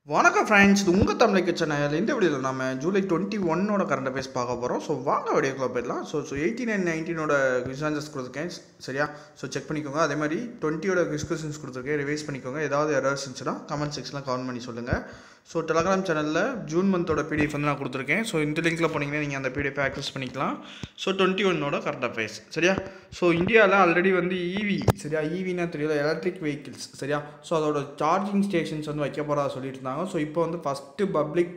வணக்கம் ஃப்ரெண்ட்ஸ் இது உங்கள் தமிழ் சேனல் இந்த வீடியோவில் நம்ம ஜூலை டுவெண்ட்டி ஒன்னோட கரண்ட் அஃபேர்ஸ் பார்க்க போகிறோம் ஸோ வாங்க வீடியோக்குள்ள போயிடலாம் ஸோ ஸோ எயிட்டீன் அண்ட் நைன்டீனோட குவிசான்சஸ் கொடுத்துருக்கேன் சரியா ஸோ செக் பண்ணிக்கோங்க அதே மாதிரி டுவெண்ட்டியோட டிஸ்கஷன்ஸ் கொடுத்துருக்கேன் ரிவைஸ் பண்ணிக்கோங்க ஏதாவது எரர்ஸ் இருந்துச்சுன்னா கமெண்ட் செக்ஷனில் கமெண்ட் பண்ணி சொல்லுங்கள் ஸோ டெலகிராம் சேனலில் ஜூன் மந்தோட பிடிஎஃப் வந்து நான் கொடுத்துருக்கேன் ஸோ இந்த லிங்க்கில் போனீங்கன்னா நீங்கள் அந்த பிடிஎஃப் ஆக்சஸ் பண்ணிக்கலாம் ஸோ டுவெண்ட்டி ஒன்னோட கரண்ட் அஃபேர்ஸ் சரியா ஸோ இந்தியாவில் ஆல்ரெடி வந்து இவி சரியா ஈவினா தெரியல எலக்ட்ரிக் வெஹிக்கிள்ஸ் சரியா ஸோ அதோட சார்ஜிங் ஸ்டேஷன்ஸ் வந்து வைக்க போகிறதா சொல்லிட்டு இருந்தாங்க ஸோ இப்போ வந்து first public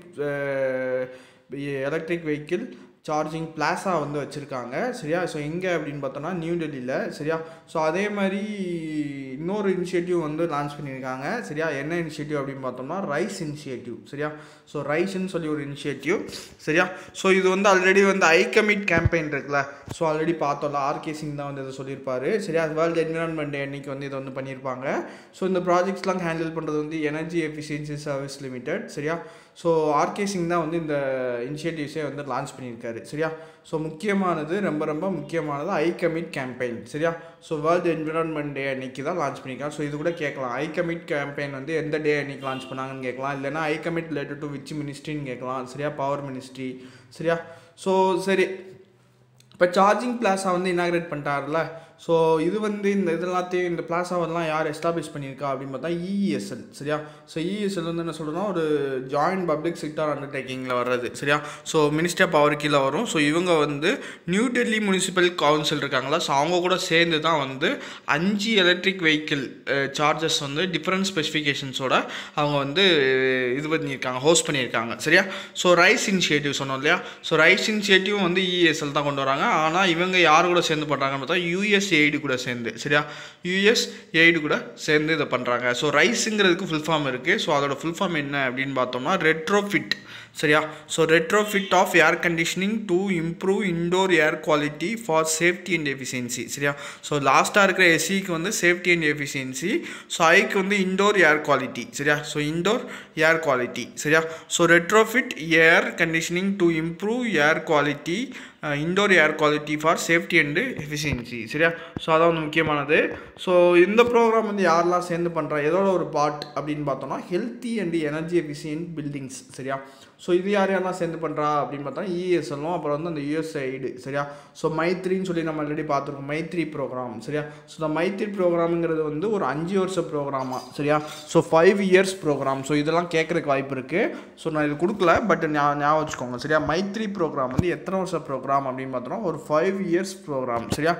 electric vehicle charging plaza வந்து வச்சுருக்காங்க சரியா ஸோ எங்கே அப்படின்னு பார்த்தோன்னா நியூ டெல்லியில் சரியா ஸோ அதே மாதிரி இன்னொரு இனிஷியேட்டிவ் வந்து லான்ச் பண்ணியிருக்காங்க சரியா என்ன இனிஷியேட்டிவ் அப்படின்னு பார்த்தோம்னா ரைஸ் இனிஷியேட்டிவ் சரியா ஸோ ரைஸ்ன்னு சொல்லி ஒரு இனிஷியேட்டிவ் சரியா ஸோ இது வந்து ஆல்ரெடி வந்து ஐ கமிட் கேம்பெயின் இருக்குல்ல ஸோ ஆல்ரெடி பார்த்தோம்ல ஆர்கே சிங் தான் வந்து இதை சொல்லியிருப்பாரு சரியா வேர்ல்டு என்விரான்மெண்ட் டே அன்னைக்கு வந்து இதை வந்து பண்ணியிருப்பாங்க ஸோ இந்த ப்ராஜெக்ட்ஸ்லாம் ஹேண்டில் பண்ணுறது வந்து எனர்ஜி எஃபிஷியன்சி சர்வீஸ் லிமிடெட் சரியா ஸோ ஆர்கே சிங் தான் வந்து இந்த இனிஷியேட்டிவ்ஸே வந்து லான்ச் பண்ணியிருக்காரு சரியா ஸோ முக்கியமானது ரொம்ப ரொம்ப முக்கியமானது ஐ கமிட் கேம்பெயின் சரியா ஸோ வேர்ல்டு என்விரான்மெண்ட் டே அன்னைக்கு தான் லான்ச் பண்ணியிருக்காங்க ஸோ இது கூட கேட்கலாம் ஐ கமிட் கேம்பெயின் வந்து எந்த டே அன்னைக்கு லான்ச் பண்ணாங்கன்னு கேட்கலாம் இல்லைனா I commit related to which மினிஸ்ட்ரின்னு கேட்கலாம் சரியா பவர் மினிஸ்ட்ரி சரியா ஸோ சரி இப்போ சார்ஜிங் பிளாஸா வந்து இனாகிரேட் பண்ணிட்டார்ல ஸோ இது வந்து இந்த இதெல்லாத்தையும் இந்த பிளாஸாவெல்லாம் யார் எஸ்டாப்ளிஷ் பண்ணியிருக்கா அப்படின்னு பார்த்தா இஇஎஸ்எல் சரியா ஸோ இஇஎஸ்எல் வந்து என்ன சொல்கிறோன்னா ஒரு ஜாயிண்ட் பப்ளிக் செக்டார் அண்டர்டேக்கிங்கில் வர்றது சரியா ஸோ மினிஸ்டர் ஆஃப் பவர் கீழே வரும் ஸோ இவங்க வந்து நியூ டெல்லி முனிசிபல் கவுன்சில் இருக்காங்களா ஸோ அவங்க கூட சேர்ந்து தான் வந்து அஞ்சு எலக்ட்ரிக் வெஹிக்கிள் சார்ஜஸ் வந்து டிஃப்ரெண்ட் ஸ்பெசிஃபிகேஷன்ஸோட அவங்க வந்து இது பண்ணியிருக்காங்க ஹோஸ்ட் பண்ணியிருக்காங்க சரியா ஸோ ரைஸ் இனிஷியேட்டிவ் சொன்னோம் இல்லையா ஸோ ரைஸ் இனிஷியேட்டிவ் வந்து இஎஸ்எல் தான் கொண்டு வராங்க ஆனால் இவங்க யார் கூட சேர்ந்து பண்ணுறாங்கன்னு பார்த்தா யூஎஸ் எய்டு கூட சேர்ந்து சரியா யூஎஸ் எய்டு கூட சேர்ந்து இதை பண்ணுறாங்க ஸோ ரைஸுங்கிறதுக்கு ஃபுல் ஃபார்ம் இருக்குது ஸோ அதோட ஃபுல் ஃபார்ம் என்ன அப்படின்னு பார்த்தோம்னா ரெட்ரோஃபிட் சரியா so retrofit of air conditioning to improve indoor air quality for safety and efficiency சரியா ஸோ லாஸ்ட்டாக இருக்கிற எஸ்சிக்கு வந்து சேஃப்டி அண்ட் எஃபிஷியன்சி ஸோ ஐக்கு வந்து இன்டோர் ஏர் குவாலிட்டி சரியா ஸோ இன்டோர் ஏர் குவாலிட்டி சரியா so retrofit air conditioning to improve air quality indoor air quality for safety and efficiency சரியா ஸோ அதான் வந்து முக்கியமானது ஸோ இந்த ப்ரோக்ராம் வந்து யாரெல்லாம் சேர்ந்து பண்ணுறா எதோட ஒரு பார்ட் அப்படின்னு பார்த்தோம்னா healthy and energy efficient buildings சரியா ஸோ இது யார் யாரெல்லாம் சேர்ந்து பண்ணுறா அப்படின்னு பார்த்தா இஎஸ்எல்லும் அப்புறம் வந்து அந்த யூஎஸ்ஐடு சரியா ஸோ மைத்ரின்னு சொல்லி நம்ம ஆல்ரெடி பார்த்துருக்கோம் மைத்ரி ப்ரோக்ராம் சரியா ஸோ இந்த மைத்ரி ப்ரோக்ராமுங்கிறது வந்து ஒரு அஞ்சு வருஷம் ப்ரோக்ராமா சரியா so five years programme so இதெல்லாம் கேட்குறதுக்கு வாய்ப்பு இருக்குது ஸோ நான் இது கொடுக்கல பட் ஞாபகம் வச்சுக்கோங்க சரியா மைத்ரி ப்ரோக்ராம் வந்து எத்தனை வருஷம் ப்ரோக்ராம் அப்படின்னு பார்த்தோம்னா ஒரு ஃபைவ் இயர்ஸ் ப்ரோக்ராம் சரியா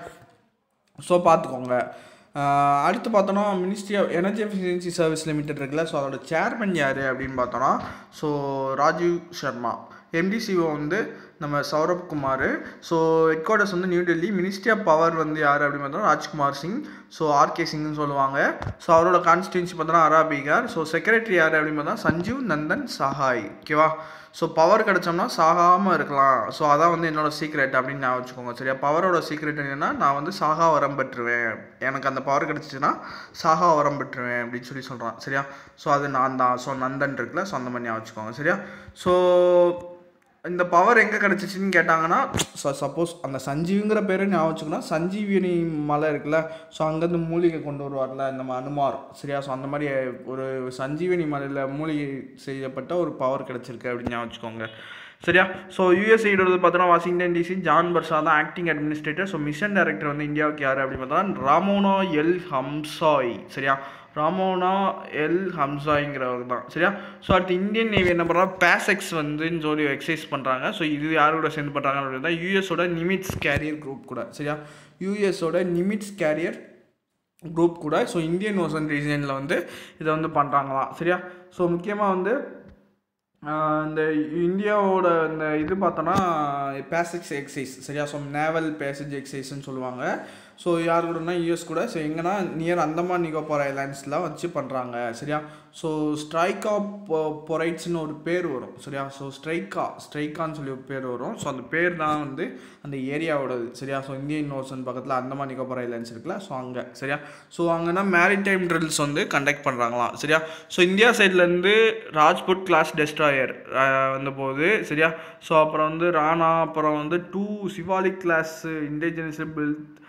ஸோ பார்த்துக்கோங்க அடுத்து பார்த்தோன்னா ministry of energy efficiency service limited இருக்குல்ல ஸோ அதோட சேர்மன் யார் அப்படின்னு பார்த்தோன்னா ஸோ ராஜீவ் சர்மா எம்டிசிஓ வந்து நம்ம Saurabh Kumar so headquarters வந்து New Delhi ministry of power வந்து யார் அப்படின்னு பார்த்தோம்னா ராஜ்குமார் சிங் ஸோ ஆர்கே சிங்னு சொல்லுவாங்க ஸோ அவரோட கான்ஸ்டியூன்சி பார்த்தோன்னா அரா பீகார் ஸோ செக்ரட்டரி யார் அப்படின்னு பார்த்தா சஞ்சீவ் நந்தன் சஹாய் ஓகேவா ஸோ பவர் கிடச்சோம்னா சாகாமல் இருக்கலாம் ஸோ அதான் வந்து என்னோட சீக்ரெட் அப்படின்னு நான் வச்சுக்கோங்க சரியா பவரோட சீக்ரெட் என்னென்னா நான் வந்து சாகா வரம் பெற்றுவேன் எனக்கு அந்த பவர் கிடச்சிச்சின்னா சாகா வரம் பெற்றுவேன் அப்படின்னு சொல்லி சொல்கிறான் சரியா ஸோ அது நான் தான் ஸோ நந்தன் இருக்குல்ல ஸோ அந்த மாதிரி ஞாபகம் வச்சுக்கோங்க சரியா ஸோ இந்த பவர் எங்கே கிடச்சிச்சின்னு கேட்டாங்கன்னா ஸோ சப்போஸ் அந்த சஞ்சீவிங்கிற பேர் ஞாபகம் வச்சுக்கணும் சஞ்சீவினி மலை இருக்குல்ல ஸோ அங்கேருந்து மூலிகை கொண்டு வருவார்ல நம்ம அனுமார் சரியா ஸோ அந்த மாதிரி ஒரு சஞ்சீவினி மலையில் மூலிகை செய்யப்பட்ட ஒரு பவர் கிடச்சிருக்கு அப்படின்னு ஞாபகம் வச்சுக்கோங்க சரியா ஸோ யூஎஸ்ஐடு பார்த்தோன்னா வாஷிங்டன் டிசி ஜான் பர்ஷா தான் acting administrator so mission director வந்து இந்தியாவுக்கு யார் அப்படின்னு பார்த்தா ராமோனோ எல் ஹம்சாய் சரியா ராமோனா எல் ஹம்சாய்ங்கிறவர் தான் சரியா ஸோ அடுத்து இந்தியன் நேவி என்ன பண்ணுறா பேசெக்ஸ் வந்துன்னு சொல்லி எக்ஸசைஸ் பண்ணுறாங்க ஸோ இது யார் கூட சேர்ந்து பண்ணுறாங்க அப்படின்னா யூஎஸோட நிமிட்ஸ் கேரியர் குரூப் கூட சரியா யூஎஸோட நிமிட்ஸ் கேரியர் குரூப் கூட ஸோ இந்தியன் ஓசன் ரீஜனில் வந்து இதை வந்து பண்ணுறாங்களாம் சரியா ஸோ முக்கியமாக வந்து இந்த இந்தியாவோட இந்த இது பார்த்தோன்னா பேசேஜ் எக்ஸைஸ் சரியா ஸோ நேவல் பேசேஜ் எக்ஸைஸ்ன்னு சொல்லுவாங்க ஸோ யார் கூடனா யூஎஸ் கூட ஸோ எங்கன்னா நியர் அந்தமான் நிக்கோபார் ஐலாண்ட்ஸ்லாம் வச்சு பண்ணுறாங்க சரியா ஸோ ஸ்ட்ரைக்கா பொரைட்ஸ்னு ஒரு பேர் வரும் சரியா ஸோ ஸ்ட்ரைக்கா ஸ்ட்ரைக்கான்னு சொல்லி ஒரு பேர் வரும் ஸோ அந்த பேர் தான் வந்து அந்த ஏரியாவோடது சரியா ஸோ இந்தியன் ஓசன் பக்கத்தில் அந்தமான் நிக்கோபார் ஐலாண்ட்ஸ் இருக்குல்ல ஸோ அங்கே சரியா ஸோ அங்கன்னா மேரிடைம் ட்ரில்ஸ் வந்து கண்டக்ட் பண்ணுறாங்களாம் சரியா ஸோ இந்தியா சைட்லேருந்து ராஜ்புட் கிளாஸ் டெஸ்ட்ராயர் வந்த போது சரியா ஸோ அப்புறம் வந்து ராணா அப்புறம் வந்து two Shivalik class indigenous bill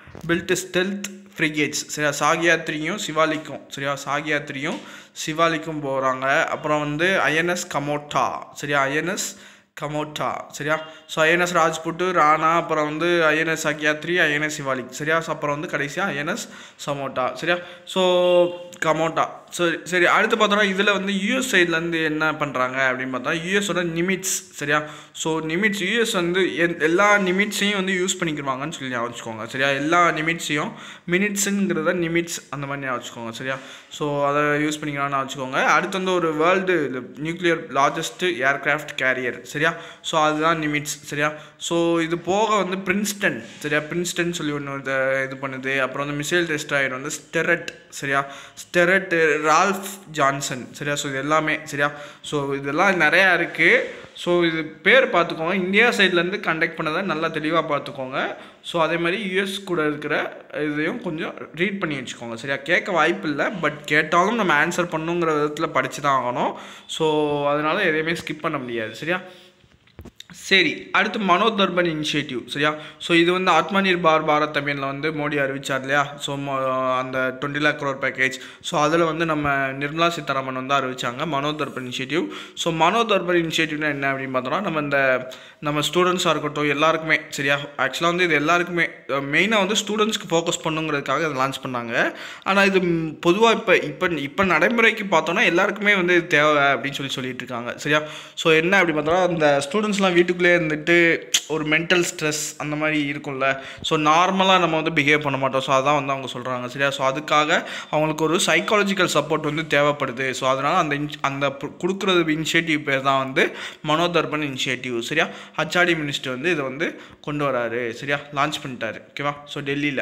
built stealth frigates சரியா சாகியாத்ரியும் சிவாலிக்கும் சரியா சாகியாத்ரியும் சிவாலிக்கும் போகிறாங்க அப்புறம் வந்து ஐஎன்எஸ் கமோட்டா சரியா ஐஎன்எஸ் கமோட்டா சரியா ஸோ ஐஎன்எஸ் ராஜ்புட்டு ராணா அப்புறம் வந்து ஐஎன்எஸ் அக்யாத்ரி ஐஎன்எஸ் சிவாலிக் சரியா ஸோ அப்புறம் வந்து கடைசியாக ஐஎன்எஸ் சமோட்டா சரியா ஸோ கமோட்டா சரி சரி அடுத்து பார்த்தோன்னா இதில் வந்து யூஎஸ் சைட்லேருந்து என்ன பண்ணுறாங்க அப்படின்னு பார்த்தா யூஎஸோட நிமிட்ஸ் சரியா ஸோ நிமிட்ஸ் யூஎஸ் வந்து எந் எல்லா நிமிட்ஸையும் வந்து யூஸ் பண்ணிக்கிடுவாங்கன்னு சொல்லி ஞாபகம் வச்சுக்கோங்க சரியா எல்லா நிமிட்ஸையும் மினிட்ஸுங்கிறத நிமிட்ஸ் அந்த மாதிரி ஞாபகம் வச்சுக்கோங்க சரியா ஸோ அதை யூஸ் பண்ணிக்கலாம்னு வச்சுக்கோங்க அடுத்து வந்து ஒரு world nuclear largest aircraft carrier சரியா ஸோ அதுதான் நிமிட்ஸ் சரியா ஸோ இது போக வந்து பிரின்ஸ்டன் சரியா பிரின்ஸ்டன் சொல்லி ஒன்று இது பண்ணுது அப்புறம் வந்து மிசைல் டெஸ்ட்ராயர் வந்து ஸ்டெரட் சரியா ஸ்டெரட் ரால்ஃப் ஜான்சன் சரியா ஸோ இது எல்லாமே சரியா ஸோ இதெல்லாம் நிறையா இருக்குது ஸோ இது பேர் பார்த்துக்கோங்க இந்தியா சைட்லேருந்து கண்டக்ட் பண்ணதை நல்லா தெளிவாக பார்த்துக்கோங்க ஸோ அதே மாதிரி யூஎஸ் கூட இருக்கிற இதையும் கொஞ்சம் ரீட் பண்ணி வச்சுக்கோங்க சரியா கேட்க வாய்ப்பு இல்லை பட் கேட்டாலும் நம்ம ஆன்சர் பண்ணுங்கிற விதத்தில் படித்து தான் ஆகணும் ஸோ அதனால் எதையுமே ஸ்கிப் பண்ண முடியாது சரியா சரி அடுத்து மனோ தர்பன் இனிஷியேட்டிவ் சரியா ஸோ இது வந்து ஆத்மநிர் பார் பாரத் அபியானில் வந்து மோடி அறிவிச்சார் இல்லையா ஸோ அந்த twenty lakh crore package so அதில் வந்து நம்ம நிர்மலா சீதாராமன் வந்து அறிவிச்சாங்க Manodarpan initiative so Manodarpan இனிஷியேட்டிவ்னா என்ன அப்படின்னு பார்த்தோம்னா நம்ம இந்த நம்ம ஸ்டூடெண்ட்ஸாக இருக்கட்டும் எல்லாருக்குமே சரியா ஆக்சுவலாக வந்து இது எல்லாருக்குமே மெயினாக வந்து ஸ்டூடெண்ட்ஸ்க்கு ஃபோக்கஸ் பண்ணுங்கிறதுக்காக இதை லான்ச் பண்ணாங்க ஆனால் இது பொதுவாக இப்போ இப்போ இப்போ நடைமுறைக்கு பார்த்தோன்னா எல்லாருக்குமே வந்து இது தேவை அப்படின்னு சொல்லி சொல்லிட்டு இருக்காங்க சரியா ஸோ என்ன அப்படி பார்த்தோம்னா அந்த ஸ்டூடெண்ட்ஸ்லாம் வீட்டுக்குள்ளே இருந்துட்டு ஒரு மென்டல் ஸ்ட்ரெஸ் அந்த மாதிரி இருக்கும்ல ஸோ நார்மலாக நம்ம வந்து பிஹேவ் பண்ண மாட்டோம் ஸோ அதான் வந்து அவங்க சொல்கிறாங்க சரியா ஸோ அதுக்காக அவங்களுக்கு ஒரு சைக்காலஜிக்கல் சப்போர்ட் வந்து தேவைப்படுது ஸோ அதனால் அந்த இன்ச் அந்த பு- கொடுக்குறது இனிஷியேட்டிவ் பேர் தான் வந்து மனோதர்பன் இனிஷியேட்டிவ் சரியா ஹச்ஆர்டி மினிஸ்டர் வந்து இதை வந்து கொண்டு வராரு சரியா லான்ச் பண்ணிட்டாரு ஓகேவா ஸோ டெல்லியில்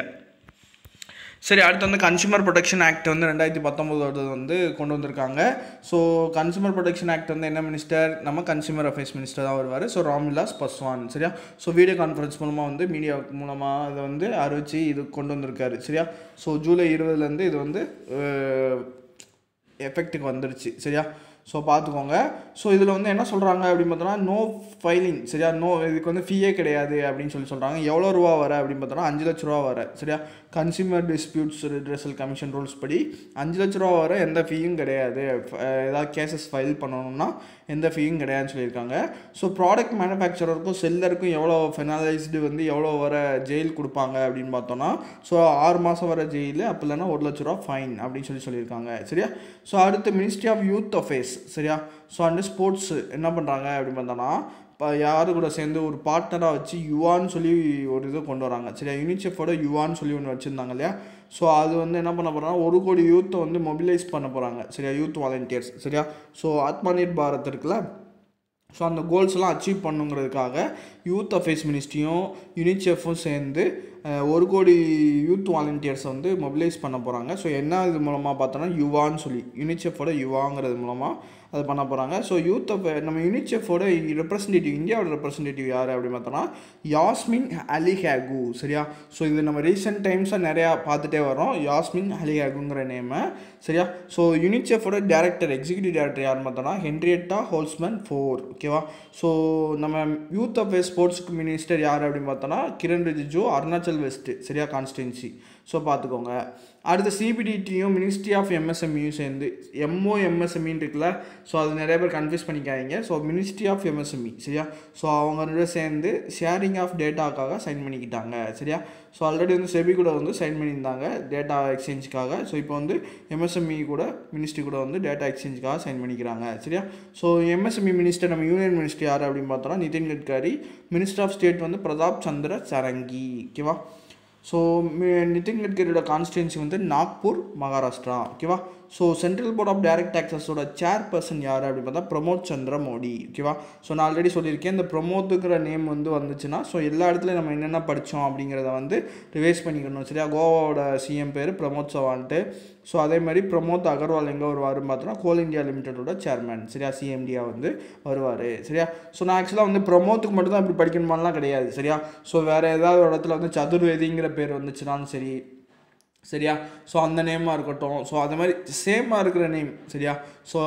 சரி அடுத்து வந்து கன்சூமர் ப்ரொடெக்ஷன் ஆக்ட் வந்து ரெண்டாயிரத்தி பத்தொம்போதோட வந்து கொண்டு வந்திருக்காங்க ஸோ கன்சூமர் ப்ரொடெக்ஷன் ஆக்ட் வந்து என்ன மினிஸ்டர் நம்ம கன்சூமர் அஃபேர்ஸ் மினிஸ்டர் தான் வருவார் ஸோ ராம்விலாஸ் பஸ்வான் சரியா ஸோ வீடியோ கான்ஃபரன்ஸ் மூலமாக வந்து மீடியா மூலமாக இதை வந்து அறிவிச்சு இது கொண்டு வந்திருக்காரு சரியா ஸோ ஜூலை இருபதுலேருந்து இது வந்து எஃபெக்ட்டுக்கு வந்துருச்சு சரியா ஸோ பார்த்துக்கோங்க ஸோ இதில் வந்து என்ன சொல்கிறாங்க அப்படின்னு பார்த்தோன்னா நோ ஃபைலிங் சரியா நோ இதுக்கு வந்து ஃபீயே கிடையாது அப்படின்னு சொல்லி சொல்கிறாங்க எவ்வளோ ரூபா வர அப்படின்னு பார்த்தோன்னா அஞ்சு லட்ச ரூபா வர சரியா consumer disputes redressal commission rules படி அஞ்சு லட்ச ரூபா வர எந்த ஃபீயும் கிடையாது அஹ் ஏதாவது கேசஸ் ஃபைல் பண்ணணும்னா எந்த ஃபீயும் கிடையாதுன்னு சொல்லியிருக்காங்க ஸோ ப்ராடக்ட் மேனுஃபேக்சரருக்கும் செல்லருக்கும் எவ்வளோ ஃபெனாலைஸ்டு வந்து எவ்வளோ வர ஜெயில் கொடுப்பாங்க அப்படின்னு பார்த்தோன்னா ஸோ ஆறு மாதம் வர ஜெயில் அப்போ இல்லைன்னா ஒரு லட்ச ரூபா ஃபைன் அப்படின்னு சொல்லி சொல்லியிருக்காங்க சரியா ஸோ அடுத்து மினிஸ்ட்ரி ஆஃப் யூத் அஃபேர்ஸ் சரியா ஸோ அண்டு ஸ்போர்ட்ஸ் என்ன பண்ணுறாங்க அப்படின்னு பார்த்தோன்னா இப்போ யாரு கூட சேர்ந்து ஒரு பார்ட்னராக வச்சு யுவான்னு சொல்லி ஒரு இது கொண்டு வராங்க சரியா யூனிசெஃபோட யுவான்னு சொல்லி ஒன்று வச்சுருந்தாங்க இல்லையா ஸோ அது வந்து என்ன பண்ண போகிறாங்க ஒரு கோடி யூத்தை வந்து மொபிலைஸ் பண்ண போகிறாங்க சரியா யூத் வாலண்டியர்ஸ் சரியா ஸோ ஆத்மநிர் பாரத் இருக்குல்ல ஸோ அந்த கோல்ஸ்லாம் அச்சீவ் பண்ணுங்கிறதுக்காக யூத் அஃபேர்ஸ் மினிஸ்ட்ரியும் யூனிசெஃப்பும் சேர்ந்து அஹ், ஒரு கோடி யூத் வாலண்டியர்ஸை வந்து மொபிலைஸ் பண்ண போகிறாங்க ஸோ என்ன இது மூலமாக பார்த்தோன்னா யுவான்னு சொல்லி யூனிசெஃபோட யுவாங்கிறது மூலமாக அது பண்ண போகிறாங்க ஸோ யூத் அஃபே நம்ம யூனிசெஃபோட ரெப்ரசன்டேட்டிவ் இந்தியாவோட ரெப்ரசன்டேட்டிவ் யார் அப்படின்னு பார்த்தோன்னா யாஸ்மின் அலி ஹேகு சரியா ஸோ இது நம்ம ரீசெண்ட் டைம்ஸாக நிறையா பார்த்துட்டே வரோம் யாஸ்மின் அலி ஹேகுங்கிற நேமை சரியா ஸோ யூனிசெஃபோட டேரக்டர் எக்ஸிக்யூட்டிவ் டேரக்டர் யாருன்னு பார்த்தோன்னா ஹென்ரியட்டா ஹோல்ஸ்மன் ஃபோர் ஓகேவா ஸோ நம்ம யூத் அஃபேர்ஸ் ஸ்போர்ட்ஸ்க்கு மினிஸ்டர் யார் அப்படின்னு பார்த்தோன்னா கிரண் ரிஜிஜு அருணாச்சல் வெஸ்ட் சரியா கான்ஸ்டிடென்சி ஸோ பார்த்துக்கோங்க அடுத்து சிபிடிடியும் மினிஸ்ட்ரி ஆஃப் எம்எஸ்எம்இயும் சேர்ந்து எம்ஓ எம்எஸ்எம்இன்னு இருக்குல்ல ஸோ அது நிறைய பேர் கன்ஃபியூஸ் பண்ணிக்காதீங்க ஸோ மினிஸ்ட்ரி ஆஃப் எம்எஸ்எம்இ சரியா ஸோ அவங்க ரெண்டு பேரும் சேர்ந்து ஷேரிங் ஆஃப் டேட்டாக்காக சைன் பண்ணிக்கிட்டாங்க சரியா ஸோ ஆல்ரெடி வந்து செபி கூட வந்து சைன் பண்ணியிருந்தாங்க டேட்டா எக்ஸ்சேஞ்சுக்காக ஸோ இப்போ வந்து எம்எஸ்எம்இ கூட மினிஸ்ட்ரி கூட வந்து டேட்டா எக்ஸ்சேஞ்சுக்காக சைன் பண்ணிக்கிறாங்க சரியா ஸோ எம்எஸ்எம்இ மினிஸ்டர் நம்ம யூனியன் மினிஸ்டர் யார் அப்படின்னு பார்த்தோம்னா Nitin Gadkari minister of state வந்து பிரதாப் சந்திர சரங்கி ஓகேவா ஸோ நிதின் கட்கரியோட கான்ஸ்டிடுவன்சி வந்து நாக்பூர் மகாராஷ்டிரா ஓகேவா so central board of direct டேக்ஸஸோட சேர்பர்சன் யார் அப்படின்னு பார்த்தா பிரமோத் சந்திர மோடி ஓகேவா ஸோ நான் ஆல்ரெடி சொல்லியிருக்கேன் இந்த பிரமோத்துங்கிற நேம் வந்து வந்துச்சுன்னா ஸோ எல்லா இடத்துலையும் நம்ம என்னென்ன படித்தோம் அப்படிங்கிறத வந்து ரிவைஸ் பண்ணிக்கணும் சரியா கோவாவோட சிஎம் பேர் பிரமோத் சவான்ட்டு ஸோ அதே மாதிரி பிரமோத் அகர்வால் எங்கே வருவாருன்னு பார்த்தோன்னா கோல் இந்தியா லிமிடெடோட சேர்மேன் சரியா சிஎம்டியா வந்து வருவார் சரியா ஸோ நான் ஆக்சுவலாக வந்து பிரமோத்துக்கு மட்டும் தான் இப்படி படிக்கணுமாலாம் கிடையாது சரியா ஸோ வேறு ஏதாவது ஒரு இடத்துல வந்து சதுர்வேதிங்கிற பேர் வந்துச்சுனாலும் சரி சரியா ஸோ அந்த நேமாக இருக்கட்டும் ஸோ அது மாதிரி சேமாக இருக்கிற நேம் சரியா ஸோ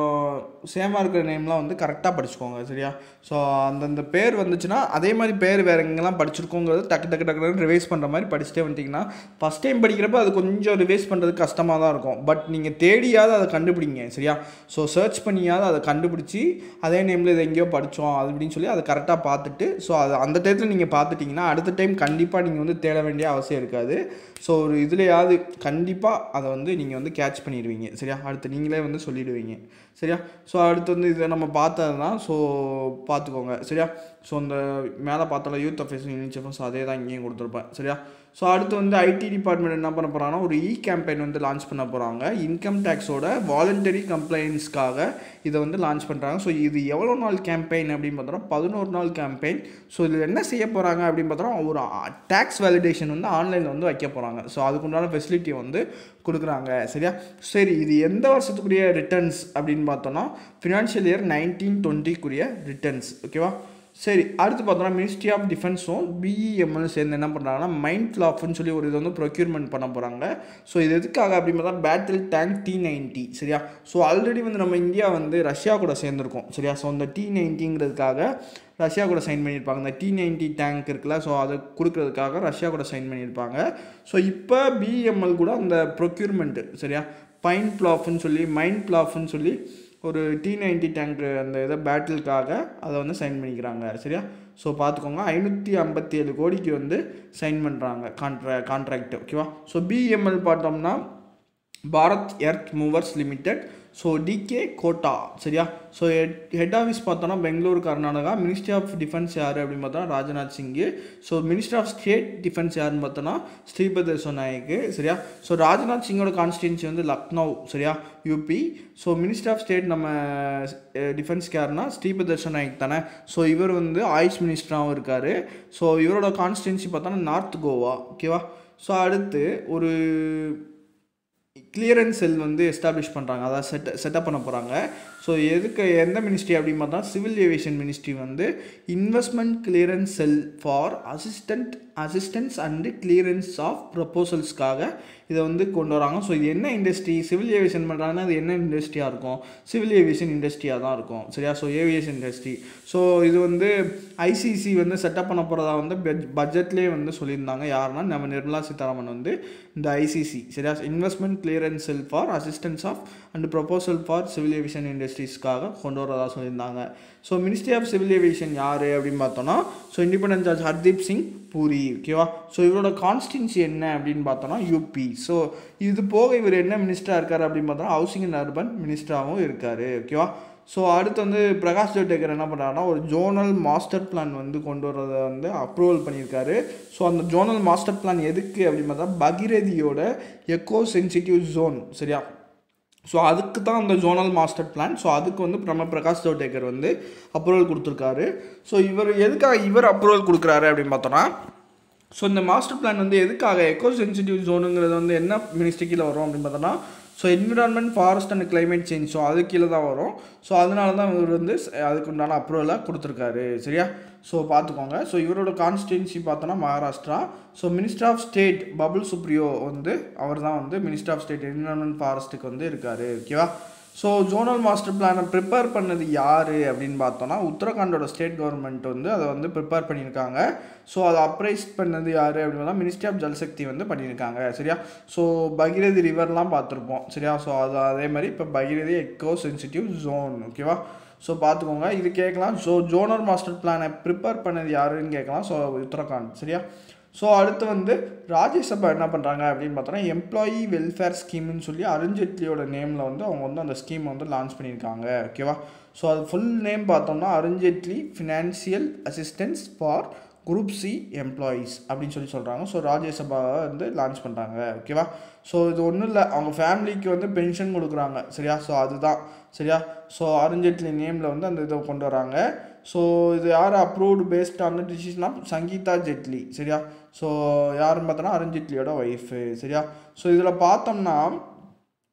சேமாக இருக்கிற நேம்லாம் வந்து கரெக்டாக படிச்சுக்கோங்க சரியா ஸோ அந்தந்த பேர் வந்துச்சுன்னா அதே மாதிரி பேர் வேறு எங்கெல்லாம் படிச்சிருக்கோங்கிறது டக்கு டக்கு டக்குன்னு ரிவைஸ் பண்ணுற மாதிரி படிச்சுட்டே வந்துட்டிங்கன்னா ஃபஸ்ட் டைம் படிக்கிறப்ப அது கொஞ்சம் ரிவைஸ் பண்ணுறது கஷ்டமாக தான் இருக்கும் பட் நீங்கள் தேடியாவது அதை கண்டுபிடிங்க சரியா ஸோ சர்ச் பண்ணியாவது அதை கண்டுபிடிச்சி அதே நேமில் இதை எங்கேயோ படித்தோம் அது அப்படின்னு சொல்லி அதை கரெக்டாக பார்த்துட்டு ஸோ அது அந்த டயத்தில் நீங்கள் பார்த்துட்டிங்கன்னா அடுத்த டைம் கண்டிப்பாக நீங்கள் வந்து தேட வேண்டிய அவசியம் இருக்காது ஸோ ஒரு இதுலையாவது கண்டிப்பாக அதை வந்து நீங்கள் வந்து கேட்ச் பண்ணிடுவீங்க சரியா அடுத்து நீங்களே வந்து சொல்லிடுவீங்க சரியா ஸோ அடுத்து வந்து இதை நம்ம பார்த்தது தான் ஸோ பார்த்துக்கோங்க சரியா ஸோ இந்த மேலே பார்த்தால யூத் அஃபேர்ஸ் யூனிசெஃபும் ஸோ அதே தான் இங்கேயும் கொடுத்துருப்பேன் சரியா ஸோ அடுத்து வந்து ஐடி டிபார்ட்மெண்ட் என்ன பண்ண போகிறாங்கன்னா ஒரு இ கேம்பெயின் வந்து லான்ச் பண்ண போகிறாங்க இன்கம் டேக்ஸோட வாலண்டரி கம்ப்ளைண்ட்ஸ்க்காக இதை வந்து லான்ச் பண்ணுறாங்க ஸோ இது எவ்வளோ நாள் கேம்பெயின் அப்படின்னு பார்த்தோம்னா பதினோரு நாள் கேம்பெயின் ஸோ இதில் என்ன செய்ய போகிறாங்க அப்படின்னு பார்த்தோம்னா ஒரு டேக்ஸ் வேலிடேஷன் வந்து ஆன்லைனில் வந்து வைக்க போகிறாங்க ஸோ அதுக்குண்டான ஃபெசிலிட்டி வந்து கொடுக்குறாங்க சரியா சரி இது எந்த வருஷத்துக்குரிய ரிட்டர்ன்ஸ் அப்படின்னு பார்த்தோம்னா ஃபினான்ஷியல் இயர் நைன்டீன் டுவெண்ட்டிக்குரிய ரிட்டர்ன்ஸ் ஓகேவா சரி அடுத்து பார்த்தோம்னா மினிஸ்ட்ரி ஆஃப் டிஃபென்ஸும் பிஇஎம்எல் சேர்ந்து என்ன பண்ணுறாங்கன்னா மைண்ட் ஃப்ளாப்னு சொல்லி ஒரு இது வந்து ப்ரொக்யூர்மெண்ட் பண்ண போகிறாங்க ஸோ இது எதுக்காக அப்படின்னு பார்த்தா பேட்டில் டேங்க் டி நைன்ட்டி சரியா ஸோ ஆல்ரெடி வந்து நம்ம இந்தியா வந்து ரஷ்யா கூட சேர்ந்துருக்கோம் சரியா ஸோ அந்த டி நைன்ட்டிங்கிறதுக்காக ரஷ்யா கூட சைன் பண்ணியிருப்பாங்க இந்த டி நைன்ட்டி டேங்க் இருக்குல்ல ஸோ அதை கொடுக்கறதுக்காக ரஷ்யா கூட சைன் பண்ணியிருப்பாங்க ஸோ இப்போ பிஎம்எல் கூட அந்த ப்ரொக்யூர்மெண்ட்டு சரியா பைன் பிளாஃப்னு சொல்லி மைண்ட் பிளாஃப்னு சொல்லி ஒரு டி நைன்டி டேங்க் அந்த இதை பேட்டிலுக்காக அதை வந்து சைன் பண்ணிக்கிறாங்க சரியா ஸோ பார்த்துக்கோங்க ஐநூற்றி ஐம்பத்தி ஏழு கோடிக்கு வந்து சைன் பண்ணுறாங்க கான்ட்ரா கான்ட்ராக்ட் ஓகேவா ஸோ பிஎம்எல் பார்த்தோம்னா Bharat earth movers limited so D K சரியா ஸோ ஹெட் ஹெட் ஆஃபீஸ் பார்த்தோன்னா Bangalore Karnataka ministry of defence யார் அப்படின்னு பார்த்தோன்னா Rajnath Singh so minister of state defence யாருன்னு பார்த்தோன்னா ஸ்ரீபத் நாயக்கு சரியா ஸோ ராஜ்நாத் சிங்கோட கான்ஸ்டிடுவன்சி வந்து லக்னோ சரியா UP so minister of state நம்ம டிஃபென்ஸ்க்கு யாருன்னா ஸ்ரீபத் நாயக் தானே ஸோ இவர் வந்து ஆயுஷ் மினிஸ்டராகவும் இருக்கார் ஸோ இவரோட கான்ஸ்டிடுவன்சி பார்த்தோன்னா நார்த் கோவா ஓகேவா ஸோ அடுத்து ஒரு கிளியரன்ஸ் செல் வந்து எஸ்டாப்ளிஷ் பண்ணுறாங்க அதாவது செட் செட்டப் பண்ண போகிறாங்க ஸோ எதுக்கு எந்த மினிஸ்ட்ரி அப்படின்னு பார்த்தா சிவில் ஏவியேஷன் மினிஸ்ட்ரி வந்து investment clearance cell for assistant assistance and clearance of ப்ரப்போசல்ஸ்க்காக இதை வந்து கொண்டு வராங்க ஸோ இது என்ன இண்டஸ்ட்ரி சிவில் ஏவியேஷன் பண்ணுறாங்கன்னா அது என்ன இண்டஸ்ட்ரியாக இருக்கும் சிவில் ஏவியேஷன் இண்டஸ்ட்ரியாக தான் இருக்கும் சரியா ஸோ ஏவியேஷன் இண்டஸ்ட்ரி ஸோ இது வந்து ஐசிசி வந்து செட்டப் பண்ண போகிறதா வந்து பட்ஜெட்லேயே வந்து சொல்லியிருந்தாங்க யாருன்னா நம்ம நிர்மலா சீதாராமன் வந்து இந்த ஐசிசி சரியா investment clearance cell for assistance of and proposal for civil aviation இண்டஸ்ட்ரீஸ்க்காக கொண்டு வரதா சொல்லியிருந்தாங்க so ministry of civil aviation யார் அப்படின்னு பார்த்தோன்னா so independent charge Hardeep Singh Puri ஓகேவா ஸோ இவரோட கான்ஸ்டின்சி என்ன அப்படின்னு பார்த்தோன்னா யூபி ஸோ இது போக இவர் என்ன மினிஸ்டராக இருக்கார் அப்படின்னு பார்த்தோன்னா ஹவுசிங் அண்ட் அர்பன் மினிஸ்டராகவும் இருக்கார் ஓகேவா ஸோ அடுத்து வந்து பிரகாஷ் ஜவடேகர் என்ன பண்ணுறாருன்னா ஒரு ஜோனல் மாஸ்டர் பிளான் வந்து கொண்டு வரதை வந்து அப்ரூவல் பண்ணியிருக்காரு ஸோ அந்த ஜோனல் மாஸ்டர் பிளான் எதுக்கு அப்படின்னு பார்த்தா பகிரதியோட எக்கோ சென்சிட்டிவ் ஜோன் சரியா ஸோ அதுக்கு தான் அந்த ஜோனல் மாஸ்டர் பிளான் ஸோ அதுக்கு வந்து நம்ம பிரகாஷ் ஜவடேகர் வந்து அப்ரூவல் கொடுத்துருக்காரு ஸோ இவர் எதுக்காக இவர் அப்ரூவல் கொடுக்குறாரு அப்படின்னு பார்த்தோன்னா ஸோ இந்த மாஸ்டர் பிளான் வந்து எதுக்காக எக்கோ சென்சிட்டிவ் ஜோனுங்கிறது வந்து என்ன மினிஸ்ட்ரி கீழே வரும் அப்படின்னு பார்த்தோன்னா so environment forest and climate change so அது கீழே தான் வரும் ஸோ அதனால தான் இவர் வந்து அதுக்கு உண்டான அப்ரூவலாக கொடுத்துருக்காரு சரியா ஸோ பார்த்துக்கோங்க ஸோ இவரோட கான்ஸ்டிடுவன்சி பார்த்தோன்னா Maharashtra so minister of state Babul Supriyo வந்து அவர் தான் வந்து மினிஸ்டர் ஆஃப் ஸ்டேட் என்விரான்மெண்ட் ஃபாரஸ்ட்டுக்கு வந்து இருக்கார் ஓகேவா ஸோ ஜோனல் மாஸ்டர் பிளானை ப்ரிப்பேர் பண்ணது யார் அப்படின்னு பார்த்தோன்னா உத்தரகாண்டோட ஸ்டேட் கவர்மெண்ட் வந்து அதை வந்து ப்ரிப்பேர் பண்ணியிருக்காங்க ஸோ அதை அப்ரைஸ் பண்ணது யார் அப்படின்னா மினிஸ்ட்ரி ஆஃப் ஜல்சக்தி வந்து பண்ணியிருக்காங்க சரியா ஸோ பகிரதி ரிவர்லாம் பார்த்துருப்போம் சரியா ஸோ அது அதே மாதிரி இப்போ பகிரதி எக்கோ சென்சிட்டிவ் ஜோன் ஓகேவா ஸோ பார்த்துக்கோங்க இது கேட்கலாம் ஸோ ஜோனல் மாஸ்டர் பிளானை ப்ரிப்பேர் பண்ணது யாருன்னு கேட்கலாம் ஸோ உத்தரகாண்ட் சரியா ஸோ அடுத்து வந்து ராஜ்யசபா என்ன பண்ணுறாங்க அப்படின்னு பார்த்தோன்னா எம்ப்ளாயி வெல்ஃபேர் ஸ்கீம்னு சொல்லி அருண்ஜேட்லியோட நேமில் வந்து அவங்க வந்து அந்த ஸ்கீம் வந்து லான்ச் பண்ணியிருக்காங்க ஓகேவா ஸோ அது ஃபுல் நேம் பார்த்தோம்னா Arun Jaitley financial assistance for group C employees அப்படின்னு சொல்லி சொல்கிறாங்க ஸோ ராஜ்யசபா வந்து லான்ச் பண்ணுறாங்க ஓகேவா ஸோ இது ஒன்றும் இல்லை அவங்க ஃபேமிலிக்கு வந்து பென்ஷன் கொடுக்குறாங்க சரியா ஸோ அதுதான் சரியா ஸோ அருண்ஜேட்லி நேமில் வந்து அந்த இதை கொண்டு வராங்க ஸோ இது யார் approved based on the decision of Sangeeta Jaitley சரியா ஸோ யாருன்னு பார்த்தோன்னா அருண்ஜேட்லியோட ஒய்ஃபு சரியா ஸோ இதில் பார்த்தோம்னா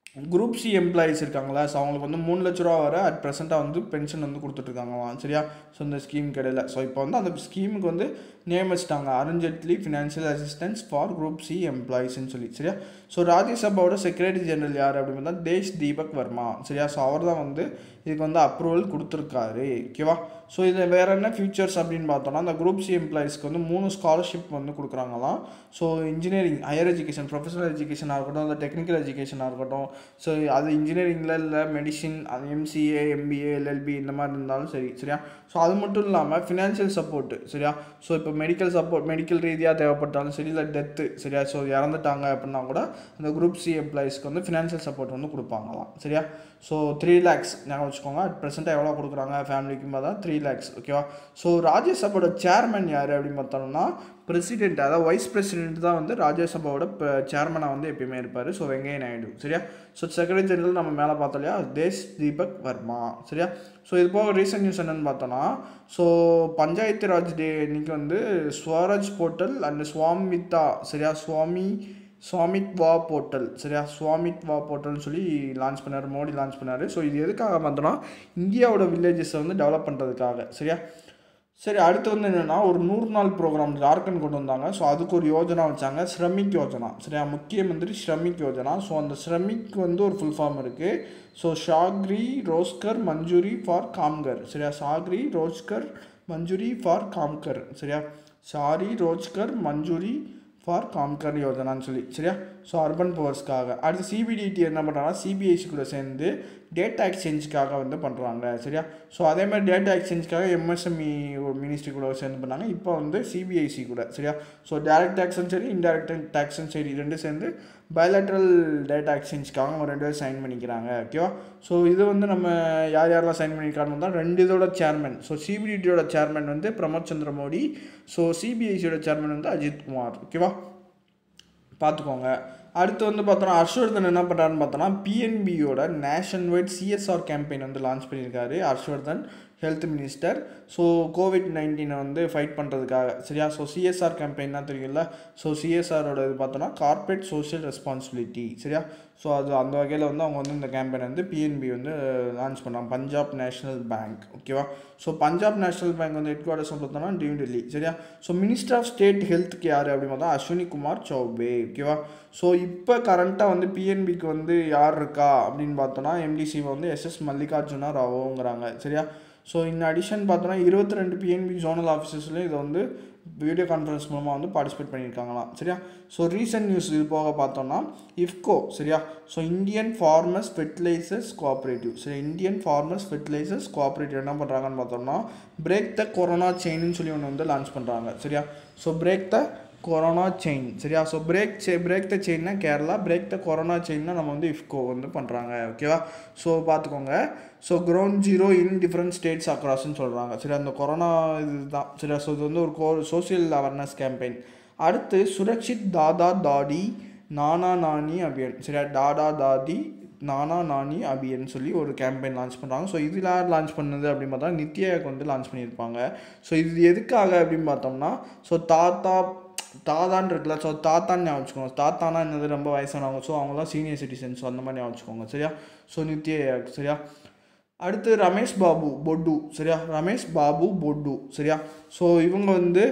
குரூப் சி எம்ப்ளாயீஸ் இருக்காங்களா ஸோ அவங்களுக்கு வந்து மூணு லட்ச ரூபா வர அட் ப்ரெசென்ட்டாக வந்து பென்ஷன் வந்து கொடுத்துட்ருக்காங்களாம் சரியா ஸோ இந்த ஸ்கீம் கிடையில ஸோ இப்போ வந்து அந்த ஸ்கீமுக்கு வந்து நேம் வச்சுட்டாங்க Arun Jaitley financial assistance for group C எம்ப்ளாயீஸ்னு சொல்லி சரியா ஸோ ராஜ்யசபாவோட செக்ரட்டரி ஜெனரல் யார் அப்படின்னு பார்த்தா தேஷ் தீபக் வர்மா சரியா ஸோ அவர் தான் வந்து இதுக்கு வந்து அப்ரூவல் கொடுத்துருக்காரு ஓகேவா ஸோ இதில் வேறு என்ன ஃபியூச்சர்ஸ் அப்படின்னு பார்த்தோம்னா அந்த குரூப் சி எம்ப்ளாயீஸ்க்கு வந்து மூணு ஸ்காலர்ஷிப் வந்து கொடுக்குறாங்களாம் so engineering higher education professional எஜுகேஷனாக இருக்கட்டும் அந்த டெக்னிக்கல் எஜுகேஷனாக இருக்கட்டும் ஸோ அது இன்ஜினியரிங்கில் இல்லை மெடிசின் அது எம்சிஏ எம்பிஏ எல்எல்பி இந்த மாதிரி இருந்தாலும் சரி சரியா ஸோ அது மட்டும் இல்லாமல் ஃபினான்ஷியல் சப்போர்ட்டு சரியா ஸோ இப்போ மெடிக்கல் சப்போர்ட் மெடிக்கல் ரீதியாக தேவைப்பட்டாலும் சரி இல்லை டெத்து சரியா ஸோ இறந்துட்டாங்க அப்படின்னா கூட அந்த குரூப் சி எம்ப்ளாயீஸ்க்கு வந்து ஃபினான்ஷியல் சப்போர்ட் வந்து கொடுப்பாங்களாம் சரியா ஸோ த்ரீ லேக்ஸ் ஞாபகம் வச்சுக்கோங்க அட் ப்ரெசென்ட்டாக எவ்வளோ கொடுக்குறாங்க ஃபேமிலிக்கு பார்த்தா த்ரீ லேக்ஸ் ஓகேவா ஸோ ராஜ்யசபாவோட சேர்மன் யார் அப்படின்னு பார்த்தோம்னா பிரசிடென்ட் அதாவது வைஸ் பிரசிடென்ட் தான் வந்து ராஜ்யசபாவோட சேர்மனாக வந்து எப்பயுமே இருப்பார் ஸோ வெங்கைய நாயுடு சரியா ஸோ செக்ரட்டரி ஜெனரல் நம்ம மேலே பார்த்தோம் இல்லையா தேஷ் தீபக் வர்மா சரியா ஸோ இது போக ரீசன்ட் நியூஸ் என்னென்னு பார்த்தோன்னா ஸோ பஞ்சாயத்து ராஜ் டே இன்னைக்கு வந்து ஸ்வராஜ் போர்ட்டல் அண்ட் சுவாமிதா சரியா சுவாமி சுவாமித்வா போர்ட்டல் சரியா சுவாமித்வா போர்ட்டல்னு சொல்லி லான்ச் பண்ணார் மோடி லான்ச் பண்ணார் ஸோ இது எதுக்காக பார்த்தோன்னா இந்தியாவோட வில்லேஜஸை வந்து டெவலப் பண்ணுறதுக்காக சரியா சரி அடுத்து வந்து என்னென்னா ஒரு நூறு நாள் ப்ரோக்ராம் ஜார்க்கண்ட் கொண்டு வந்தாங்க ஸோ அதுக்கு ஒரு யோஜனா வச்சாங்க ஸ்ரமிக் யோஜனா சரியா முக்கிய மந்திரி ஸ்ரமிக் யோஜனா ஸோ அந்த ஸ்ரமிக் வந்து ஒரு ஃபுல் ஃபார்ம் இருக்குது ஸோ ஷாக்ரி ரோஸ்கர் மஞ்சூரி ஃபார் காம்கர் சரியா ஷாக்ரி ரோஸ்கர் மஞ்சூரி ஃபார் காம்கர் சரியா ஷாரி ரோஜ்கர் மஞ்சூரி ஃபார் காம்கர் யோஜனான்னு சொல்லி சரியா ஸோ அர்பன் பவர்ஸ்க்காக அடுத்து சிபிடிடி என்ன பண்ணுறாங்கன்னா சிபிஐசி கூட சேர்ந்து டேட்டா எக்ஸ்சேஞ்சுக்காக வந்து பண்ணுறாங்க சரியா ஸோ அதே மாதிரி டேட்டா எக்ஸ்சேஞ்சுக்காக எம்எஸ்எம்இ மினிஸ்ட்ரி கூட சேர்ந்து பண்ணாங்க இப்போ வந்து சிபிஐசி கூட சரியா ஸோ டேரக்ட் டேக்ஸும் சரி இன்டெரக்ட் டேக்ஸும் சரி ரெண்டும் சேர்ந்து பயலேட்ரல் டேட்டா எக்ஸ்சேஞ்சுக்காக அவங்க ரெண்டு பேரும் சைன் பண்ணிக்கிறாங்க ஓகேவா ஸோ இது வந்து நம்ம யார் யாரெல்லாம் சைன் பண்ணியிருக்காருன்னு தான் ரெண்டு இதோட சேர்மன் ஸோ சிபிடிடியோட சேர்மன் வந்து பிரமோத் சந்திர மோடி ஸோ சிபிஐசியோட சேர்மன் வந்து அஜித் குமார் ஓகேவா பார்த்துக்கோங்க அடுத்து வந்து பார்த்தோன்னா ஹர்ஷ்வர்தன் என்ன பண்ணுறாருன்னு பார்த்தோன்னா பிஎன்பியோட நேஷன் வைட் சிஎஸ்ஆர் கேம்பெயின் வந்து லான்ச் பண்ணியிருக்காரு Harshvardhan health minister so Covid நைன்டீனை வந்து ஃபைட் பண்ணுறதுக்காக சரியா ஸோ சிஎஸ்ஆர் கேம்பெயின் தான் தெரியும்ல ஸோ சிஎஸ்ஆரோட இது பார்த்தோன்னா கார்ப்பரேட் சோஷியல் ரெஸ்பான்சிபிலிட்டி சரியா ஸோ அது அந்த வகையில் வந்து அவங்க வந்து இந்த கேம்பெயின் வந்து பிஎன்பி வந்து லான்ச் பண்ணாங்க பஞ்சாப் நேஷனல் பேங்க் ஓகேவா ஸோ பஞ்சாப் நேஷனல் பேங்க் வந்து ஹெட் குவார்ட்டர்ஸ் பார்த்தோம்னா நியூ டெல்லி சரியா ஸோ மினிஸ்டர் ஆஃப் ஸ்டேட் ஹெல்த்துக்கு யார் அப்படின்னு பார்த்தா அஸ்வினி குமார் சௌபே ஓகேவா ஸோ இப்போ கரண்ட்டாக வந்து பிஎன்பிக்கு வந்து யார் இருக்கா அப்படின்னு பார்த்தோன்னா எம்டிசி வந்து எஸ்எஸ் மல்லிகார்ஜுனா ராவோங்கிறாங்க சரியா ஸோ இன் அடிஷன் பார்த்தோன்னா இருபத்தி ரெண்டு பிஎன்பி ஜோனல் ஆஃபீஸர்ஸ்லையும் இதை வந்து வீடியோ கான்ஃபரன்ஸ் மூலமாக வந்து பார்ட்டிசிபேட் பண்ணியிருக்காங்களாம் சரியா ஸோ ரீசெண்ட் நியூஸ் இது போக பார்த்தோம்னா இஃப்கோ சரியா so Indian farmers fertilisers cooperative சரி இந்தியன் ஃபார்மர்ஸ் ஃபெர்டிலைசர்ஸ் கோஆப்ரேட்டிவ் என்ன பண்ணுறாங்கன்னு பார்த்தோம்னா பிரேக் த கொரோனா செயின்னு சொல்லி ஒன்று வந்து லான்ச் பண்ணுறாங்க சரியா so break the corona chain சரியா ஸோ பிரேக் செ பிரேக் த செயின்னா கேரளா பிரேக் த கொரோனா செயின்னா நம்ம வந்து இஃப்கோ வந்து பண்ணுறாங்க ஓகேவா ஸோ பார்த்துக்கோங்க so ground zero in different states அக்ராஸ்ன்னு சொல்கிறாங்க சரி அந்த கொரோனா இதுதான் சரியா ஸோ இது வந்து ஒரு கோ சோசியல் அவேர்னஸ் கேம்பெயின் அடுத்து சுரக்ஷித் தாதா தாடி நானா நானி அபியன் சரியா டாடா தாதி நானா நானி அபியன் சொல்லி ஒரு கேம்பெயின் லான்ச் பண்ணுறாங்க ஸோ இதில் யார் லான்ச் பண்ணது அப்படின்னு பார்த்தா நித்யாவுக்கு வந்து லான்ச் பண்ணியிருப்பாங்க ஸோ இது எதுக்காக அப்படின்னு பார்த்தோம்னா ஸோ தாத்தா தாத்தான்னு இருக்குல்ல ஸோ தாத்தான்னு ஞாபகம் வச்சுக்கோங்க தாத்தானா என்னது ரொம்ப வயசானவங்க ஸோ அவங்க தான் சீனியர் சிட்டிசன் ஸோ அந்த மாதிரி ஞாபகம் வச்சுக்கோங்க சரியா ஸோ நித்ய சரியா அடுத்து ரமேஷ் பாபு பொட்டு சரியா ரமேஷ் பாபு பொட்டு சரியா ஸோ இவங்க வந்து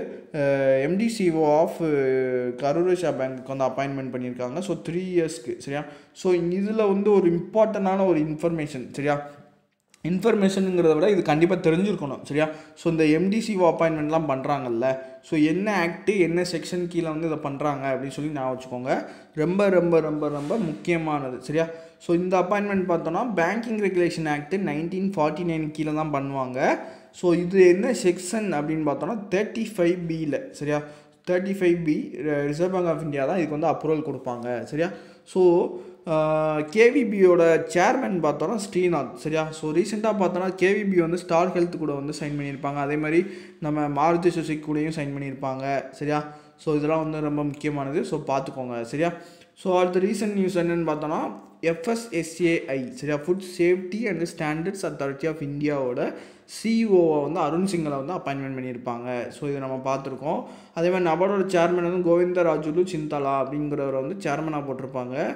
எம்டிசிஓ ஆஃப் கரூரேஷா பேங்க்கு வந்து அப்பாயின்மெண்ட் பண்ணியிருக்காங்க ஸோ த்ரீ இயர்ஸ்க்கு சரியா ஸோ இதில் வந்து ஒரு இம்பார்ட்டண்டான ஒரு இன்ஃபர்மேஷன் சரியா இன்ஃபர்மேஷனுங்கிறத விட இது கண்டிப்பாக தெரிஞ்சிருக்கணும் சரியா ஸோ இந்த எம்டிசிஓ அப்பாயின்மெண்ட்லாம் பண்ணுறாங்கல்ல ஸோ என்ன ஆக்ட்டு என்ன செக்ஷன் கீழே வந்து இதை பண்ணுறாங்க அப்படின்னு சொல்லி நான் வச்சுக்கோங்க ரொம்ப ரொம்ப ரொம்ப ரொம்ப முக்கியமானது சரியா ஸோ இந்த அப்பாயின்மெண்ட் பார்த்தோன்னா banking regulation act nineteen forty nine கீழே தான் பண்ணுவாங்க ஸோ இது என்ன செக்ஷன் அப்படின்னு பார்த்தோன்னா தேர்ட்டி ஃபைவ் பியில் சரியா thirty five B reserve bank of India தான் இதுக்கு வந்து அப்ரூவல் கொடுப்பாங்க சரியா ஸோ கேவிபியோட சேர்மன் பார்த்தோன்னா ஸ்ரீநாத் சரியா ஸோ ரீசெண்டாக பார்த்தோன்னா கேவிபி வந்து ஸ்டார் ஹெல்த் கூட வந்து சைன் பண்ணியிருப்பாங்க அதே மாதிரி நம்ம மாருதி சுசுகி கூடயும் சைன் பண்ணியிருப்பாங்க சரியா ஸோ இதெல்லாம் வந்து ரொம்ப முக்கியமானது ஸோ பார்த்துக்கோங்க சரியா ஸோ அடுத்த ரீசன்ட் நியூஸ் என்னென்னு பார்த்தோன்னா எஃப்எஸ்எஸ்ஏஐ சரியா food safety and standards authority of இந்தியாவோட சிஓவை வந்து அருண் சிங்கலை வந்து அப்பாயின்மெண்ட் பண்ணியிருப்பாங்க ஸோ இதை நம்ம பார்த்துருக்கோம் அதே மாதிரி நபார்டோட சேர்மன் வந்து கோவிந்த ராஜுலு சிந்தாலா அப்படிங்கிறவரை வந்து சேர்மனாக போட்டிருப்பாங்க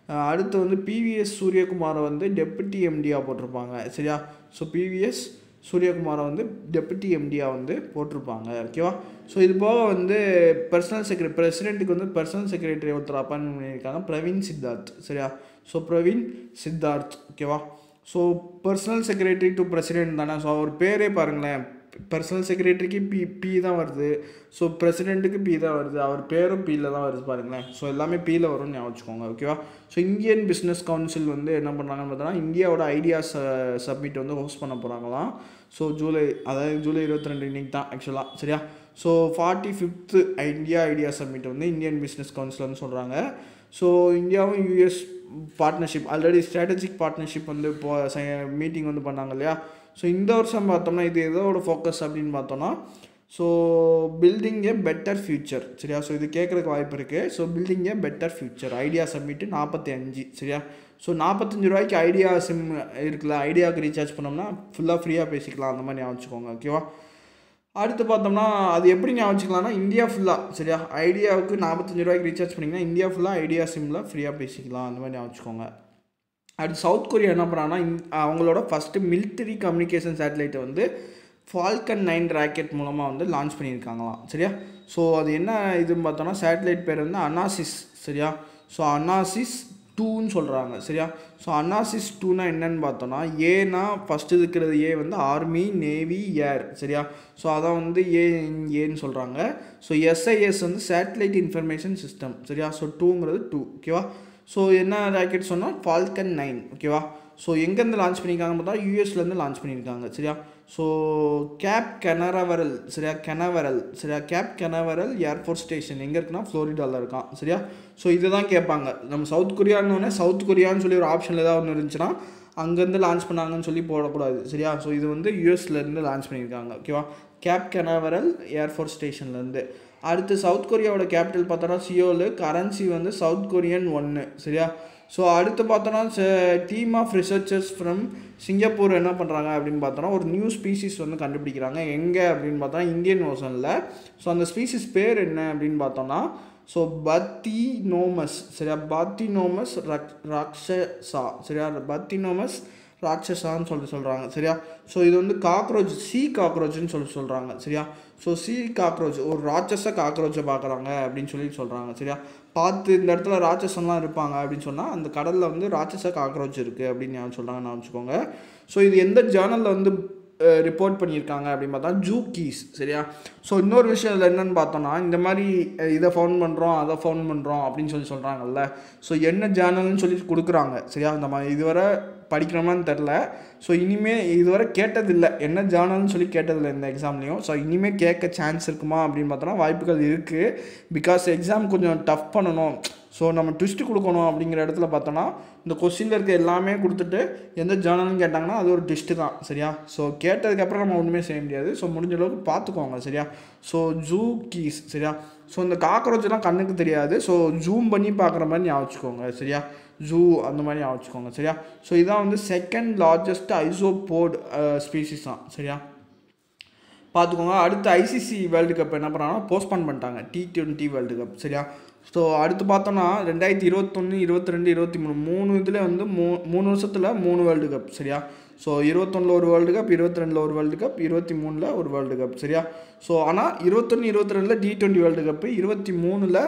அஹ் அடுத்து வந்து பிவிஎஸ் சூரியகுமாரை வந்து டெப்புட்டி எம்டியாக போட்டிருப்பாங்க சரியா ஸோ பிவிஎஸ் சூரியகுமாரை வந்து டெப்புட்டி எம்டியாக வந்து போட்டிருப்பாங்க ஓகேவா ஸோ இது போக வந்து பர்சனல் செக்ரட்டரி பிரசிடென்ட்டுக்கு வந்து பர்சனல் செக்ரட்டரி ஒருத்தர் அப்பாயின்மெண்ட் பண்ணியிருக்காங்க பிரவீன் சித்தார்த் சரியா ஸோ பிரவீன் சித்தார்த் ஓகேவா so personal secretary to president தானே ஸோ அவர் பேரே பாருங்களேன் பர்சனல் செக்ரட்டரிக்கு பி பி தான் வருது ஸோ பிரசிடெண்ட்டுக்கு பி தான் வருது அவர் பேரும் பியில் தான் வருது பாருங்களேன் ஸோ எல்லாமே பியில் வரும்னு ஞாபகம் வச்சுக்கோங்க ஓகேவா ஸோ இந்தியன் பிஸ்னஸ் கவுன்சில் வந்து என்ன பண்ணுறாங்கன்னு பார்த்தோன்னா இந்தியாவோட ஐடியாஸ் சப்மிட் வந்து ஹோஸ்ட் பண்ண போகிறாங்களாம் ஸோ ஜூலை அதாவது ஜூலை இருபத்தி ரெண்டு இன்னைக்கு தான் ஆக்சுவலாக சரியா so forty fifth India idea submit வந்து இந்தியன் பிஸ்னஸ் கவுன்சில்னு சொல்கிறாங்க ஸோ இந்தியாவும் US partnership already strategic partnership வந்து இப்போ மீட்டிங் வந்து பண்ணாங்க இல்லையா ஸோ இந்த வருஷம் பார்த்தோம்னா இது எதோட ஃபோக்கஸ் அப்படின்னு பார்த்தோம்னா so building a better future சரியா ஸோ இது கேட்குறதுக்கு வாய்ப்பு இருக்குது so building a better future idea submit நாற்பத்தி அஞ்சு சரியா ஸோ நாற்பத்தஞ்சு ரூபாய்க்கு ஐடியா சிம் இருக்குல்ல ஐடியாவுக்கு ரீசார்ஜ் பண்ணோம்னா ஃபுல்லாக ஃப்ரீயாக பேசிக்கலாம் அந்த மாதிரி ஞாபகம் வச்சுக்கோங்க ஓகேவா அடுத்து பார்த்தோம்னா அது எப்படி ஞாபகம் வச்சுக்கலாம்னா இந்தியா ஃபுல்லாக சரியா ஐடியாவுக்கு நாற்பத்தஞ்சு ரூபாய்க்கு ரீசார்ஜ் பண்ணிங்கன்னா இந்தியா ஃபுல்லாக ஐடியா சிம்மில் ஃப்ரீயாக பேசிக்கலாம் அந்த மாதிரி ஞாபகம் வச்சுக்கோங்க அடுத்து சவுத் கொரியா என்ன பண்ணுறாங்கன்னா அவங்களோட ஃபஸ்ட்டு மிலிட்டரி கம்யூனிகேஷன் சேட்டலைட்டை வந்து ஃபால்கன் நைன் ராக்கெட் மூலமாக வந்து லான்ச் பண்ணியிருக்காங்களாம் சரியா ஸோ அது என்ன இதுன்னு பார்த்தோன்னா சேட்டலைட் பேர் வந்து அனாசிஸ் சரியா ஸோ அனாசிஸ் டூன்னு சொல்கிறாங்க சரியா ஸோ அனாசிஸ் டூனா என்னன்னு பார்த்தோன்னா ஏனா ஃபஸ்ட்டு இருக்கிறது ஏ வந்து ஆர்மி நேவி ஏர் சரியா ஸோ அதான் வந்து ஏ ஏன்னு சொல்கிறாங்க ஸோ எஸ்ஐஎஸ் வந்து சேட்டலைட் இன்ஃபர்மேஷன் சிஸ்டம் சரியா ஸோ டூங்கிறது டூ ஓகேவா ஸோ என்ன ராக்கெட் சொன்னால் ஃபால்கன் நைன் ஓகேவா ஸோ எங்கேருந்து லான்ச் பண்ணியிருக்காங்கன்னு பார்த்தா யூஎஸ்லேருந்து லான்ச் பண்ணியிருக்காங்க சரியா ஸோ கேப் கெனரவரல் சரியா கெனவரல் சரியா கேப் கெனவரல் ஏர்ஃபோர்ஸ் ஸ்டேஷன் எங்கே இருக்குன்னா ஃப்ளோரிடாவில் இருக்கான் சரியா ஸோ இதுதான் கேட்பாங்க நம்ம சவுத் கொரியான்னு சவுத் கொரியான்னு சொல்லி ஒரு ஆப்ஷனில் ஏதாவது ஒன்று இருந்துச்சுன்னா அங்கேருந்து லான்ச் பண்ணாங்கன்னு சொல்லி போடக்கூடாது சரியா ஸோ இது வந்து யூஎஸ்லேருந்து லான்ச் பண்ணியிருக்காங்க ஓகேவா கேப் கெனவரல் ஏர்ஃபோர்ஸ் ஸ்டேஷன்லேருந்து அடுத்து சவுத் கொரியாவோட கேபிட்டல் பார்த்தோன்னா சியோலு கரன்சி வந்து சவுத் கொரியன் ஒன்று சரியா ஸோ அடுத்து பார்த்தோன்னா team of researchers from Singapore என்ன பண்ணுறாங்க அப்படின்னு பார்த்தோன்னா ஒரு நியூ ஸ்பீசிஸ் வந்து கண்டுபிடிக்கிறாங்க எங்கே அப்படின்னு பார்த்தோன்னா இந்தியன் ஓசனில் ஸோ அந்த ஸ்பீசிஸ் பேர் என்ன அப்படின்னு பார்த்தோன்னா ஸோ பத்தினோமஸ் சரியா பத்தினோமஸ் ரக் ராக்ஷசா சரியா பத்தினோமஸ் ராட்சசான்னு சொல்லி சொல்கிறாங்க சரியா ஸோ இது வந்து காக்ரோச் சி காக்ரோச்னு சொல்லி சொல்கிறாங்க சரியா ஸோ சி காக்ரோச் ஒரு ராட்சச காக்ரோச்சை பார்க்குறாங்க அப்படின்னு சொல்லி சொல்கிறாங்க சரியா பார்த்து இந்த இடத்துல ராட்சசன்லாம் இருப்பாங்க அப்படின்னு சொன்னால் அந்த கடலில் வந்து ராட்சச காக்ரோச் இருக்குது அப்படின்னு ஞாபகம் சொல்கிறாங்க நான் வச்சுக்கோங்க ஸோ இது எந்த ஜேர்னலில் வந்து ரிப்போர்ட் பண்ணியிருக்காங்க அப்படின்னு பார்த்தா ஜூ கீஸ் சரியா ஸோ இன்னொரு விஷயம் இதில் என்னென்னு பார்த்தோன்னா இந்த மாதிரி அஹ், இதை ஃபவுண்ட் பண்ணுறோம் அதை ஃபவுண்ட் பண்ணுறோம் அப்படின்னு சொல்லி சொல்கிறாங்கல்ல ஸோ என்ன ஜேர்னல்னு சொல்லி கொடுக்குறாங்க சரியா இந்த மாதிரி இதுவரை படிக்கிறோமான்னு தெரில ஸோ இனிமேல் இதுவரை கேட்டதில்லை என்ன ஜேர்னல்னு சொல்லி கேட்டதில்லை இந்த எக்ஸாம்லேயும் ஸோ இனிமேல் கேட்க சான்ஸ் இருக்குமா அப்படின்னு பார்த்தோன்னா வாய்ப்புகள் இருக்குது பிகாஸ் எக்ஸாம் கொஞ்சம் டஃப் பண்ணணும் ஸோ நம்ம ட்விஸ்ட் கொடுக்கணும் அப்படிங்கிற இடத்துல பார்த்தோன்னா இந்த கொஸ்டினில் இருக்க எல்லாமே கொடுத்துட்டு எந்த ஜேர்னல்னு கேட்டாங்கன்னா அது ஒரு ட்விஸ்ட்டு தான் சரியா ஸோ கேட்டதுக்கப்புறம் நம்ம ஒன்றுமே செய்ய முடியாது ஸோ முடிஞ்ச அளவுக்கு பார்த்துக்கோங்க சரியா ஸோ ஜூ கீஸ் சரியா ஸோ இந்த காக்ரோச்லாம் கண்ணுக்கு தெரியாது ஸோ ஜூம் பண்ணி பார்க்குற மாதிரி ஞாபகம் வச்சுக்கோங்க சரியா ஜூ அந்த மாதிரி ஞாபகம் வச்சுக்கோங்க சரியா ஸோ இதான் வந்து செகண்ட் லார்ஜஸ்ட் ஐசோபோட் ஸ்பீசிஸ் தான் சரியா பார்த்துக்கோங்க அடுத்து ஐசிசி வேர்ல்டு கப் என்ன பண்ணாங்கன்னா போஸ்ட்பான் பண்ணிட்டாங்க டி டுவெண்ட்டி வேர்ல்டு கப் சரியா ஸோ அடுத்து பார்த்தோன்னா ரெண்டாயிரத்தி இருபத்தொன்று இருபத்தி ரெண்டு இருபத்தி மூணு மூணு இதில் வந்து மூ மூணு வருஷத்தில் மூணு வேர்ல்டு கப் சரியா ஸோ இருபத்தொன்னில் ஒரு வேர்ல்டு கப் இருபத்தி ரெண்டில் ஒரு வேர்ல்டு கப் இருபத்தி மூணில் ஒரு வேர்ல்டு கப் சரியா ஸோ ஆனால் இருபத்தொன்று இருபத்தி ரெண்டில் டி டுவெண்ட்டி வேர்ல்டு கப்பு இருபத்தி மூணில்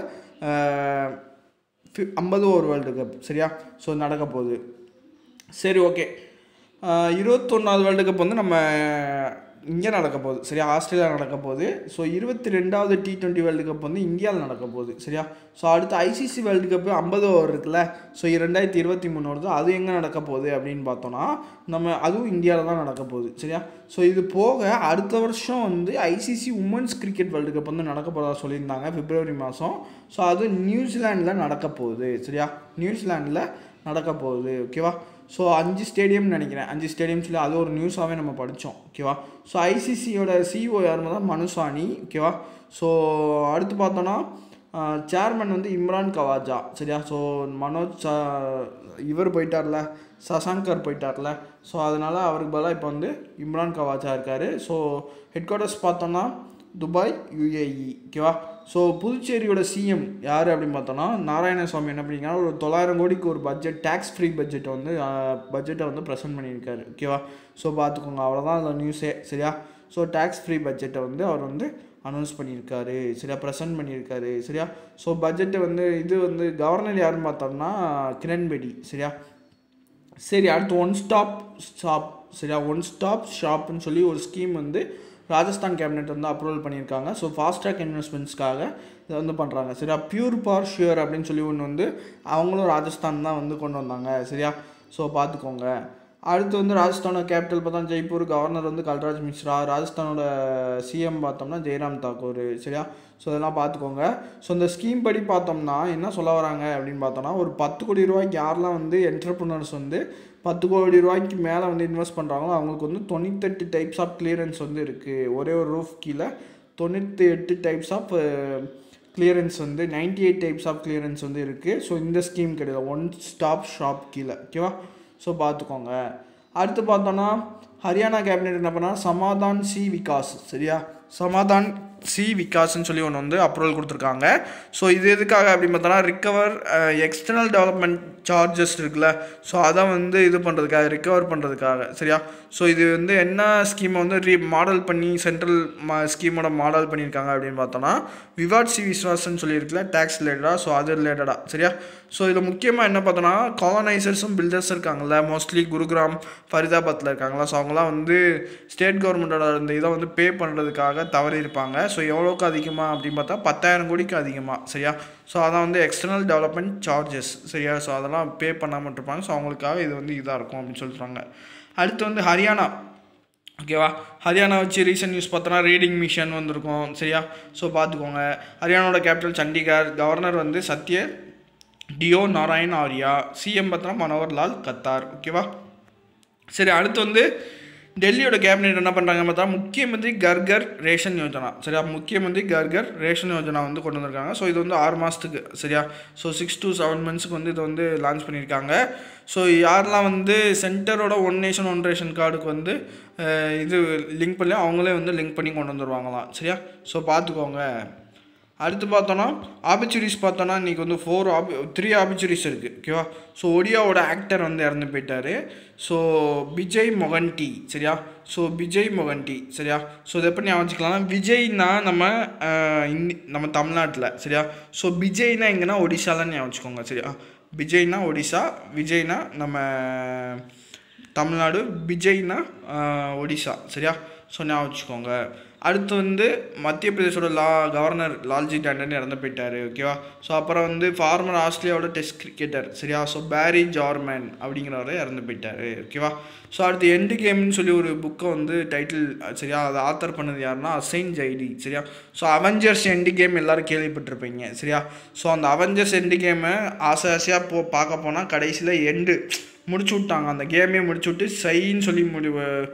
ஐம்பது ஒரு வேர்ல்டு கப் சரியா ஸோ நடக்க போகுது சரி ஓகே இருபத்தொன்னாவது வேர்ல்டு கப் வந்து நம்ம இங்கே நடக்க போகுது சரியா ஆஸ்திரேலியா நடக்க போகுது ஸோ இருபத்தி ரெண்டாவது டி டுவெண்ட்டி வேர்ல்டு கப் வந்து இந்தியாவில் நடக்க போகுது சரியா ஸோ அடுத்து ஐசிசி வேர்ல்டு கப்பு ஐம்பது ஓவர் இருக்குல்ல ஸோ ரெண்டாயிரத்தி இருபத்தி மூணு வருது அது எங்கே நடக்க போகுது அப்படின்னு பார்த்தோன்னா நம்ம அதுவும் இந்தியாவில் தான் நடக்க போகுது சரியா ஸோ இது போக அடுத்த வருஷம் வந்து ICC women's cricket world cup வந்து நடக்க போகிறதா சொல்லியிருந்தாங்க பிப்ரவரி மாதம் ஸோ அது நியூசிலாண்டில் நடக்க போகுது சரியா நியூசிலாண்டில் நடக்க போகுது ஓகேவா ஸோ அஞ்சு ஸ்டேடியம் நினைக்கிறேன் அஞ்சு ஸ்டேடியம் சொல்லி அது ஒரு நியூஸாகவே நம்ம படித்தோம் ஓகேவா ஸோ ஐசிசியோட சிஓ யாருன்னு தான் மனுசானி ஓகேவா ஸோ அடுத்து பார்த்தோன்னா சேர்மன் வந்து இம்ரான் கவாஜா சரியா ஸோ மனோஜ் சா இவர் போயிட்டார்ல சசாங்கர் போயிட்டார்ல ஸோ அதனால் அவருக்கு பதிலாக இப்போ வந்து இம்ரான் கவாஜா இருக்கார் ஸோ ஹெட் குவார்ட்டர்ஸ் பார்த்தோன்னா துபாய் யுஏஇ ஓகேவா ஸோ புதுச்சேரியோட சிஎம் யார் அப்படின்னு பார்த்தோன்னா நாராயணசாமி என்ன பண்ணியிருக்காங்க ஒரு தொள்ளாயிரம் கோடிக்கு ஒரு பட்ஜெட் டேக்ஸ் ஃப்ரீ பட்ஜெட்டை வந்து பட்ஜெட்டை வந்து ப்ரெசென்ட் பண்ணியிருக்காரு ஓகேவா ஸோ பார்த்துக்கோங்க அவ்வளோதான் அந்த நியூஸே சரியா ஸோ டேக்ஸ் ஃப்ரீ பட்ஜெட்டை வந்து அவர் வந்து அனௌன்ஸ் பண்ணியிருக்காரு சரியா ப்ரெசென்ட் பண்ணியிருக்காரு சரியா ஸோ பட்ஜெட்டை வந்து இது வந்து கவர்னர் யாருன்னு பார்த்தோம்னா கிரண்பேடி சரியா சரி அடுத்து ஒன் ஸ்டாப் ஷாப் சரியா ஒன் ஸ்டாப் ஷாப்னு சொல்லி ஒரு ஸ்கீம் வந்து ராஜஸ்தான் கேபினெட் வந்து அப்ரூவல் பண்ணியிருக்காங்க ஸோ ஃபாஸ்ட்ராக் இன்வெஸ்ட்மெண்ட்ஸ்க்காக இதை வந்து பண்ணுறாங்க சரியா பியூர் பார் ஷியூர் அப்படின்னு சொல்லி ஒன்று வந்து அவங்களும் ராஜஸ்தான் தான் வந்து கொண்டு வந்தாங்க சரியா ஸோ பார்த்துக்கோங்க அடுத்து வந்து ராஜஸ்தானோட கேபிட்டல் பார்த்தா ஜெய்ப்பூர் கவர்னர் வந்து கல்ராஜ் மிஸ்ரா ராஜஸ்தானோட சிஎம் பார்த்தோம்னா ஜெயராம் தாக்கூர் சரியா ஸோ இதெல்லாம் பார்த்துக்கோங்க ஸோ இந்த ஸ்கீம் படி பார்த்தோம்னா என்ன சொல்ல வராங்க அப்படின்னு பார்த்தோம்னா ஒரு பத்து கோடி ரூபாய்க்கு யாரெல்லாம் வந்து என்டர்பிரினர்ஸ் வந்து பத்து கோடி ரூபாய்க்கு மேலே வந்து இன்வெஸ்ட் பண்ணுறாங்களோ அவங்களுக்கு வந்து தொண்ணூத்தெட்டு டைப்ஸ் ஆஃப் கிளியரன்ஸ் வந்து இருக்குது ஒரே ஒரு ரூஃப் கீழே தொண்ணூற்றி எட்டு டைப்ஸ் ஆஃப் கிளியரன்ஸ் வந்து ninety eight types of clearance வந்து இருக்குது ஸோ இந்த ஸ்கீம் கிடையாது ஒன் ஸ்டாப் ஷாப் கீழே ஓகேவா ஸோ பார்த்துக்கோங்க அடுத்து பார்த்தோன்னா ஹரியானா கேபினெட் என்ன பண்ணால் சமாதான் சி விகாஸ் சரியா சமாதான் சி விகாஸ்ன்னு சொல்லி ஒன்று வந்து அப்ரூவல் கொடுத்துருக்காங்க ஸோ இது எதுக்காக அப்படின்னு பார்த்தோன்னா ரிக்கவர் எக்ஸ்டர்னல் டெவலப்மெண்ட் சார்ஜஸ் இருக்குல்ல ஸோ அதை வந்து இது பண்ணுறதுக்காக ரிக்கவர் பண்ணுறதுக்காக சரியா ஸோ இது வந்து என்ன ஸ்கீமை வந்து ரீ மாடல் பண்ணி சென்ட்ரல் மா ஸ்கீமோட மாடல் பண்ணியிருக்காங்க அப்படின்னு பார்த்தோன்னா விவாட் சி விஸ்வாசன்னு சொல்லியிருக்குல்ல டேக்ஸ் ரிலேட்டடாக ஸோ அது ரிலேட்டடாக சரியா ஸோ இதில் முக்கியமாக என்ன பார்த்தோன்னா காலனைசர்ஸும் பில்டர்ஸ் இருக்காங்கல்ல மோஸ்ட்லி குருகிராம் ஃபரிதாபாத்தில் இருக்காங்களா ஸோ அவங்களாம் வந்து ஸ்டேட் கவர்மெண்ட்டோட இந்த இதை வந்து பே பண்ணுறதுக்காக தவறி இருப்பாங்க ஸோ எவ்வளோக்கு அதிகமாக அப்படின்னு பார்த்தா பத்தாயிரம் கோடிக்கு அதிகமாக சரியா ஸோ அதான் வந்து எக்ஸ்டர்னல் டெவலப்மெண்ட் சார்ஜஸ் சரியா ஸோ அதெல்லாம் பே பண்ணாமல் இருப்பாங்க ஸோ அவங்களுக்காக இது வந்து இதாக இருக்கும் அப்படின்னு சொல்கிறாங்க அடுத்து வந்து ஹரியானா ஓகேவா ஹரியானா வச்சு ரீசன்ட் நியூஸ் பார்த்தோன்னா ரீடிங் மிஷன் வந்திருக்கும் சரியா ஸோ பார்த்துக்கோங்க ஹரியானாவோட கேபிட்டல் சண்டிகர் கவர்னர் வந்து சத்ய டியோ நாராயண் ஆர்யா சிஎம் பார்த்தோன்னா மனோகர் லால் கத்தார் ஓகேவா சரி அடுத்து வந்து டெல்லியோட கேபினெட் என்ன பண்ணுறாங்க பார்த்தா முக்கியமந்திரி கர்கர் ரேஷன் யோஜனா சரியா முக்கியமந்திரி கர்கர் ரேஷன் யோஜனா வந்து கொண்டு வந்திருக்காங்க ஸோ இது வந்து ஆறு மாதத்துக்கு சரியா ஸோ சிக்ஸ் டு செவன் மந்த்ஸுக்கு வந்து இதை வந்து லான்ச் பண்ணியிருக்காங்க ஸோ யாரெல்லாம் வந்து சென்டரோட ஒன் நேஷன் ஒன் ரேஷன் கார்டுக்கு வந்து அஹ், இது லிங்க் பண்ணி அவங்களே வந்து லிங்க் பண்ணி கொண்டு வந்துருவாங்களாம் சரியா ஸோ பார்த்துக்கோங்க அடுத்து பார்த்தோன்னா ஆப்பர்ச்சுனிட்டிஸ் பார்த்தோன்னா இன்றைக்கி வந்து ஃபோர் ஆப் த்ரீ ஆப்பர்ச்சுனிட்டிஸ் இருக்குது ஓகேவா ஸோ ஒடியாவோட ஆக்டர் வந்து இறந்து போயிட்டார் ஸோ விஜய் மொகன்டி சரியா ஸோ விஜய் மொகன்டி சரியா ஸோ இதை எப்படி ஞாபகம் வச்சுக்கலாம் விஜய்னா நம்ம அஹ், இந்தி நம்ம தமிழ்நாட்டில் சரியா ஸோ விஜய்னா எங்கன்னா ஒடிசாலன்னு ஞாபகம் வச்சுக்கோங்க சரியா விஜய்னா ஒடிசா விஜய்னா நம்ம தமிழ்நாடு விஜய்னா ஆஹ், ஒடிசா சரியா ஸோ ஞாபகம் வச்சுக்கோங்க அடுத்து வந்து மத்திய பிரதேசோட லா கவர்னர் லால்ஜி டாண்டன் இறந்து போயிட்டார் ஓகேவா ஸோ அப்புறம் வந்து ஃபார்மர் ஆஸ்திரேலியாவோட டெஸ்ட் கிரிக்கெட்டர் சரியா ஸோ பேரி ஜார்மேன் அப்படிங்கிறவரை இறந்து போயிட்டார் ஓகேவா ஸோ அடுத்து எண்டு கேம்னு சொல்லி ஒரு புக்கை வந்து டைட்டில் சரியா அதை ஆத்தர் பண்ணது யாருன்னா அசைன் ஜைடி சரியா ஸோ அவெஞ்சர்ஸ் எண்டு கேம் எல்லாரும் கேள்விப்பட்டிருப்பீங்க சரியா ஸோ அந்த அவெஞ்சர்ஸ் எண்டு கேமை ஆசை ஆசையாக போ பார்க்க போனால் கடைசியில் எண்டு முடிச்சு விட்டாங்க அந்த கேமே முடிச்சு விட்டு சைன்னு சொல்லி முடி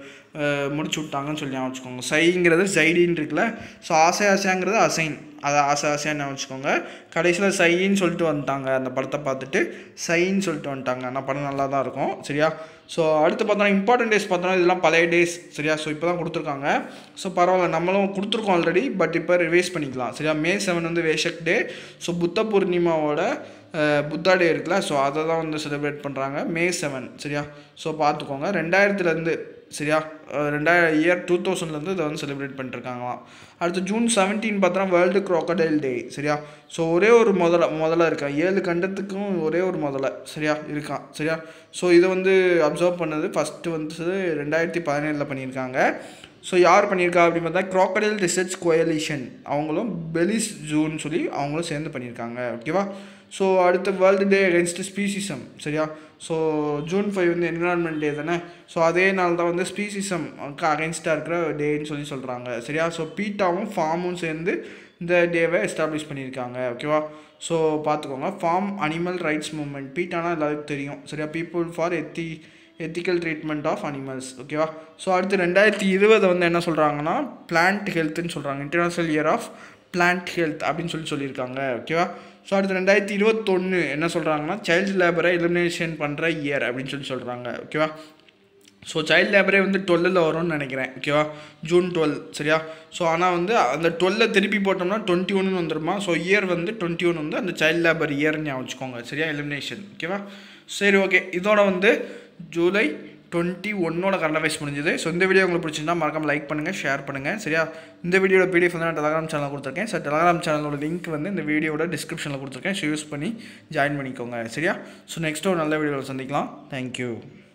அஹ் முடிச்சு விட்டாங்கன்னு சொல்லி ஞாபகம் வச்சுக்கோங்க சைங்கிறது ஜைடின்னு இருக்குல்ல ஸோ ஆசை ஆசையாங்கிறது அசைன் அதை ஆசை ஆசையாக ஞாபகம் வச்சுக்கோங்க கடைசியில் சைன்னு சொல்லிட்டு வந்துட்டாங்க அந்த படத்தை பார்த்துட்டு சைன்னு சொல்லிட்டு வந்துட்டாங்க அந்த படம் நல்லா தான் இருக்கும் சரியா ஸோ அடுத்து பார்த்தோன்னா இம்பார்ட்டன்ட் டேஸ் பார்த்தோன்னா இதெல்லாம் பழைய டேஸ் சரியா ஸோ இப்போ தான் கொடுத்துருக்காங்க ஸோ பரவாயில்ல நம்மளும் கொடுத்துருக்கோம் ஆல்ரெடி பட் இப்போ ரிவைஸ் பண்ணிக்கலாம் சரியா மே செவன் வந்து வேஷக் டே ஸோ புத்த பூர்ணிமாவோட அஹ், புத்தா டே இருக்குல்ல ஸோ அதை தான் வந்து செலிப்ரேட் பண்ணுறாங்க மே செவன் சரியா ஸோ பார்த்துக்கோங்க ரெண்டாயிரத்துலேருந்து சரியா அஹ், ரெண்டாயிரம் இயர் டூ தௌசண்ட்லேருந்து இதை வந்து செலிப்ரேட் பண்ணிட்டுருக்காங்களாம் அடுத்து ஜூன் செவன்டீன் பார்த்தோன்னா வேர்ல்டு crocodile டே சரியா ஸோ ஒரே ஒரு முதல்ல முதல்ல இருக்கான் ஏழு கண்டத்துக்கும் ஒரே ஒரு முதல்ல சரியா இருக்கான் சரியா ஸோ இதை வந்து அப்சர்வ் பண்ணது ஃபஸ்ட்டு வந்து ரெண்டாயிரத்தி பதினேழில் பண்ணியிருக்காங்க ஸோ யார் பண்ணியிருக்கா அப்படின்னு பார்த்தா crocodile ரிசர்ச் கோயலிஷன் அவங்களும் பெலிஸ் ஜூன்னு சொல்லி அவங்களும் சேர்ந்து பண்ணியிருக்காங்க ஓகேவா ஸோ அடுத்து வேர்ல்டு டே அகேன்ஸ்ட் ஸ்பீசிசம் சரியா ஸோ ஜூன் ஃபைவ் வந்து என்விரான்மெண்ட் டே தானே ஸோ அதே நாள் தான் வந்து ஸ்பீசிசம் அகேன்ஸ்டாக இருக்கிற டேன்னு சொல்லி சொல்கிறாங்க சரியா ஸோ பீட்டாவும் ஃபார்மும் சேர்ந்து இந்த டேவை எஸ்டாப்ளிஷ் பண்ணியிருக்காங்க ஓகேவா ஸோ பார்த்துக்கோங்க ஃபார்ம் அனிமல் ரைட்ஸ் மூவ்மெண்ட் பீட்டானா எல்லாருக்கும் தெரியும் சரியா பீப்புள் ஃபார் எத்தி எத்திக்கல் ட்ரீட்மெண்ட் ஆஃப் அனிமல்ஸ் ஓகேவா ஸோ அடுத்து ரெண்டாயிரத்தி இருபதை வந்து என்ன சொல்கிறாங்கன்னா பிளான்ட் ஹெல்த்துன்னு சொல்கிறாங்க international year of plant health அப்படின்னு சொல்லி சொல்லியிருக்காங்க ஓகேவா ஸோ அடுத்து ரெண்டாயிரத்தி இருபத்தொன்று என்ன சொல்கிறாங்கன்னா சைல்டு லேபரை எலிமினேஷன் பண்ணுற இயர் அப்படின்னு சொல்லி சொல்கிறாங்க ஓகேவா ஸோ சைல்ட் லேபரே வந்து டுவெல்லில் வரும்னு நினைக்கிறேன் ஓகேவா ஜூன் டுவெல் சரியா ஸோ ஆனால் வந்து அந்த டுவெல்லை திருப்பி போட்டோம்னா டுவெண்ட்டி ஒன்று வந்துருமா ஸோ இயர் வந்து டுவெண்ட்டி ஒன் வந்து அந்த சைல்ட் லேபர் இயர்னு ஞாபகம் வச்சுக்கோங்க சரியா எலிமினேஷன் ஓகேவா சரி ஓகே இதோட வந்து ஜூலை டுவெண்ட்டி ஒன்னோட கரண்ட் அஃபேர்ஸ் முடிஞ்சது ஸோ இந்த வீடியோ உங்களுக்கு பிடிச்சிருந்தா மறக்காம லைக் பண்ணுங்கள் ஷேர் பண்ணுங்கள் சரியா இந்த வீடியோட பிடிஎஃப் வந்து நான் டெலகிராம் சேனல் கொடுத்துருக்கேன் சார் டெலகிராம் சேனலோட லிங்க் வந்து இந்த வீடியோட டிஸ்கிரிப்ஷனில் கொடுத்துருக்கேன் ஸோ யூஸ் பண்ணி ஜாயின் பண்ணிக்கோங்க சரியா ஸோ நெக்ஸ்ட் ஒரு நல்ல வீடியோவில் சந்திக்கலாம் தேங்க்யூ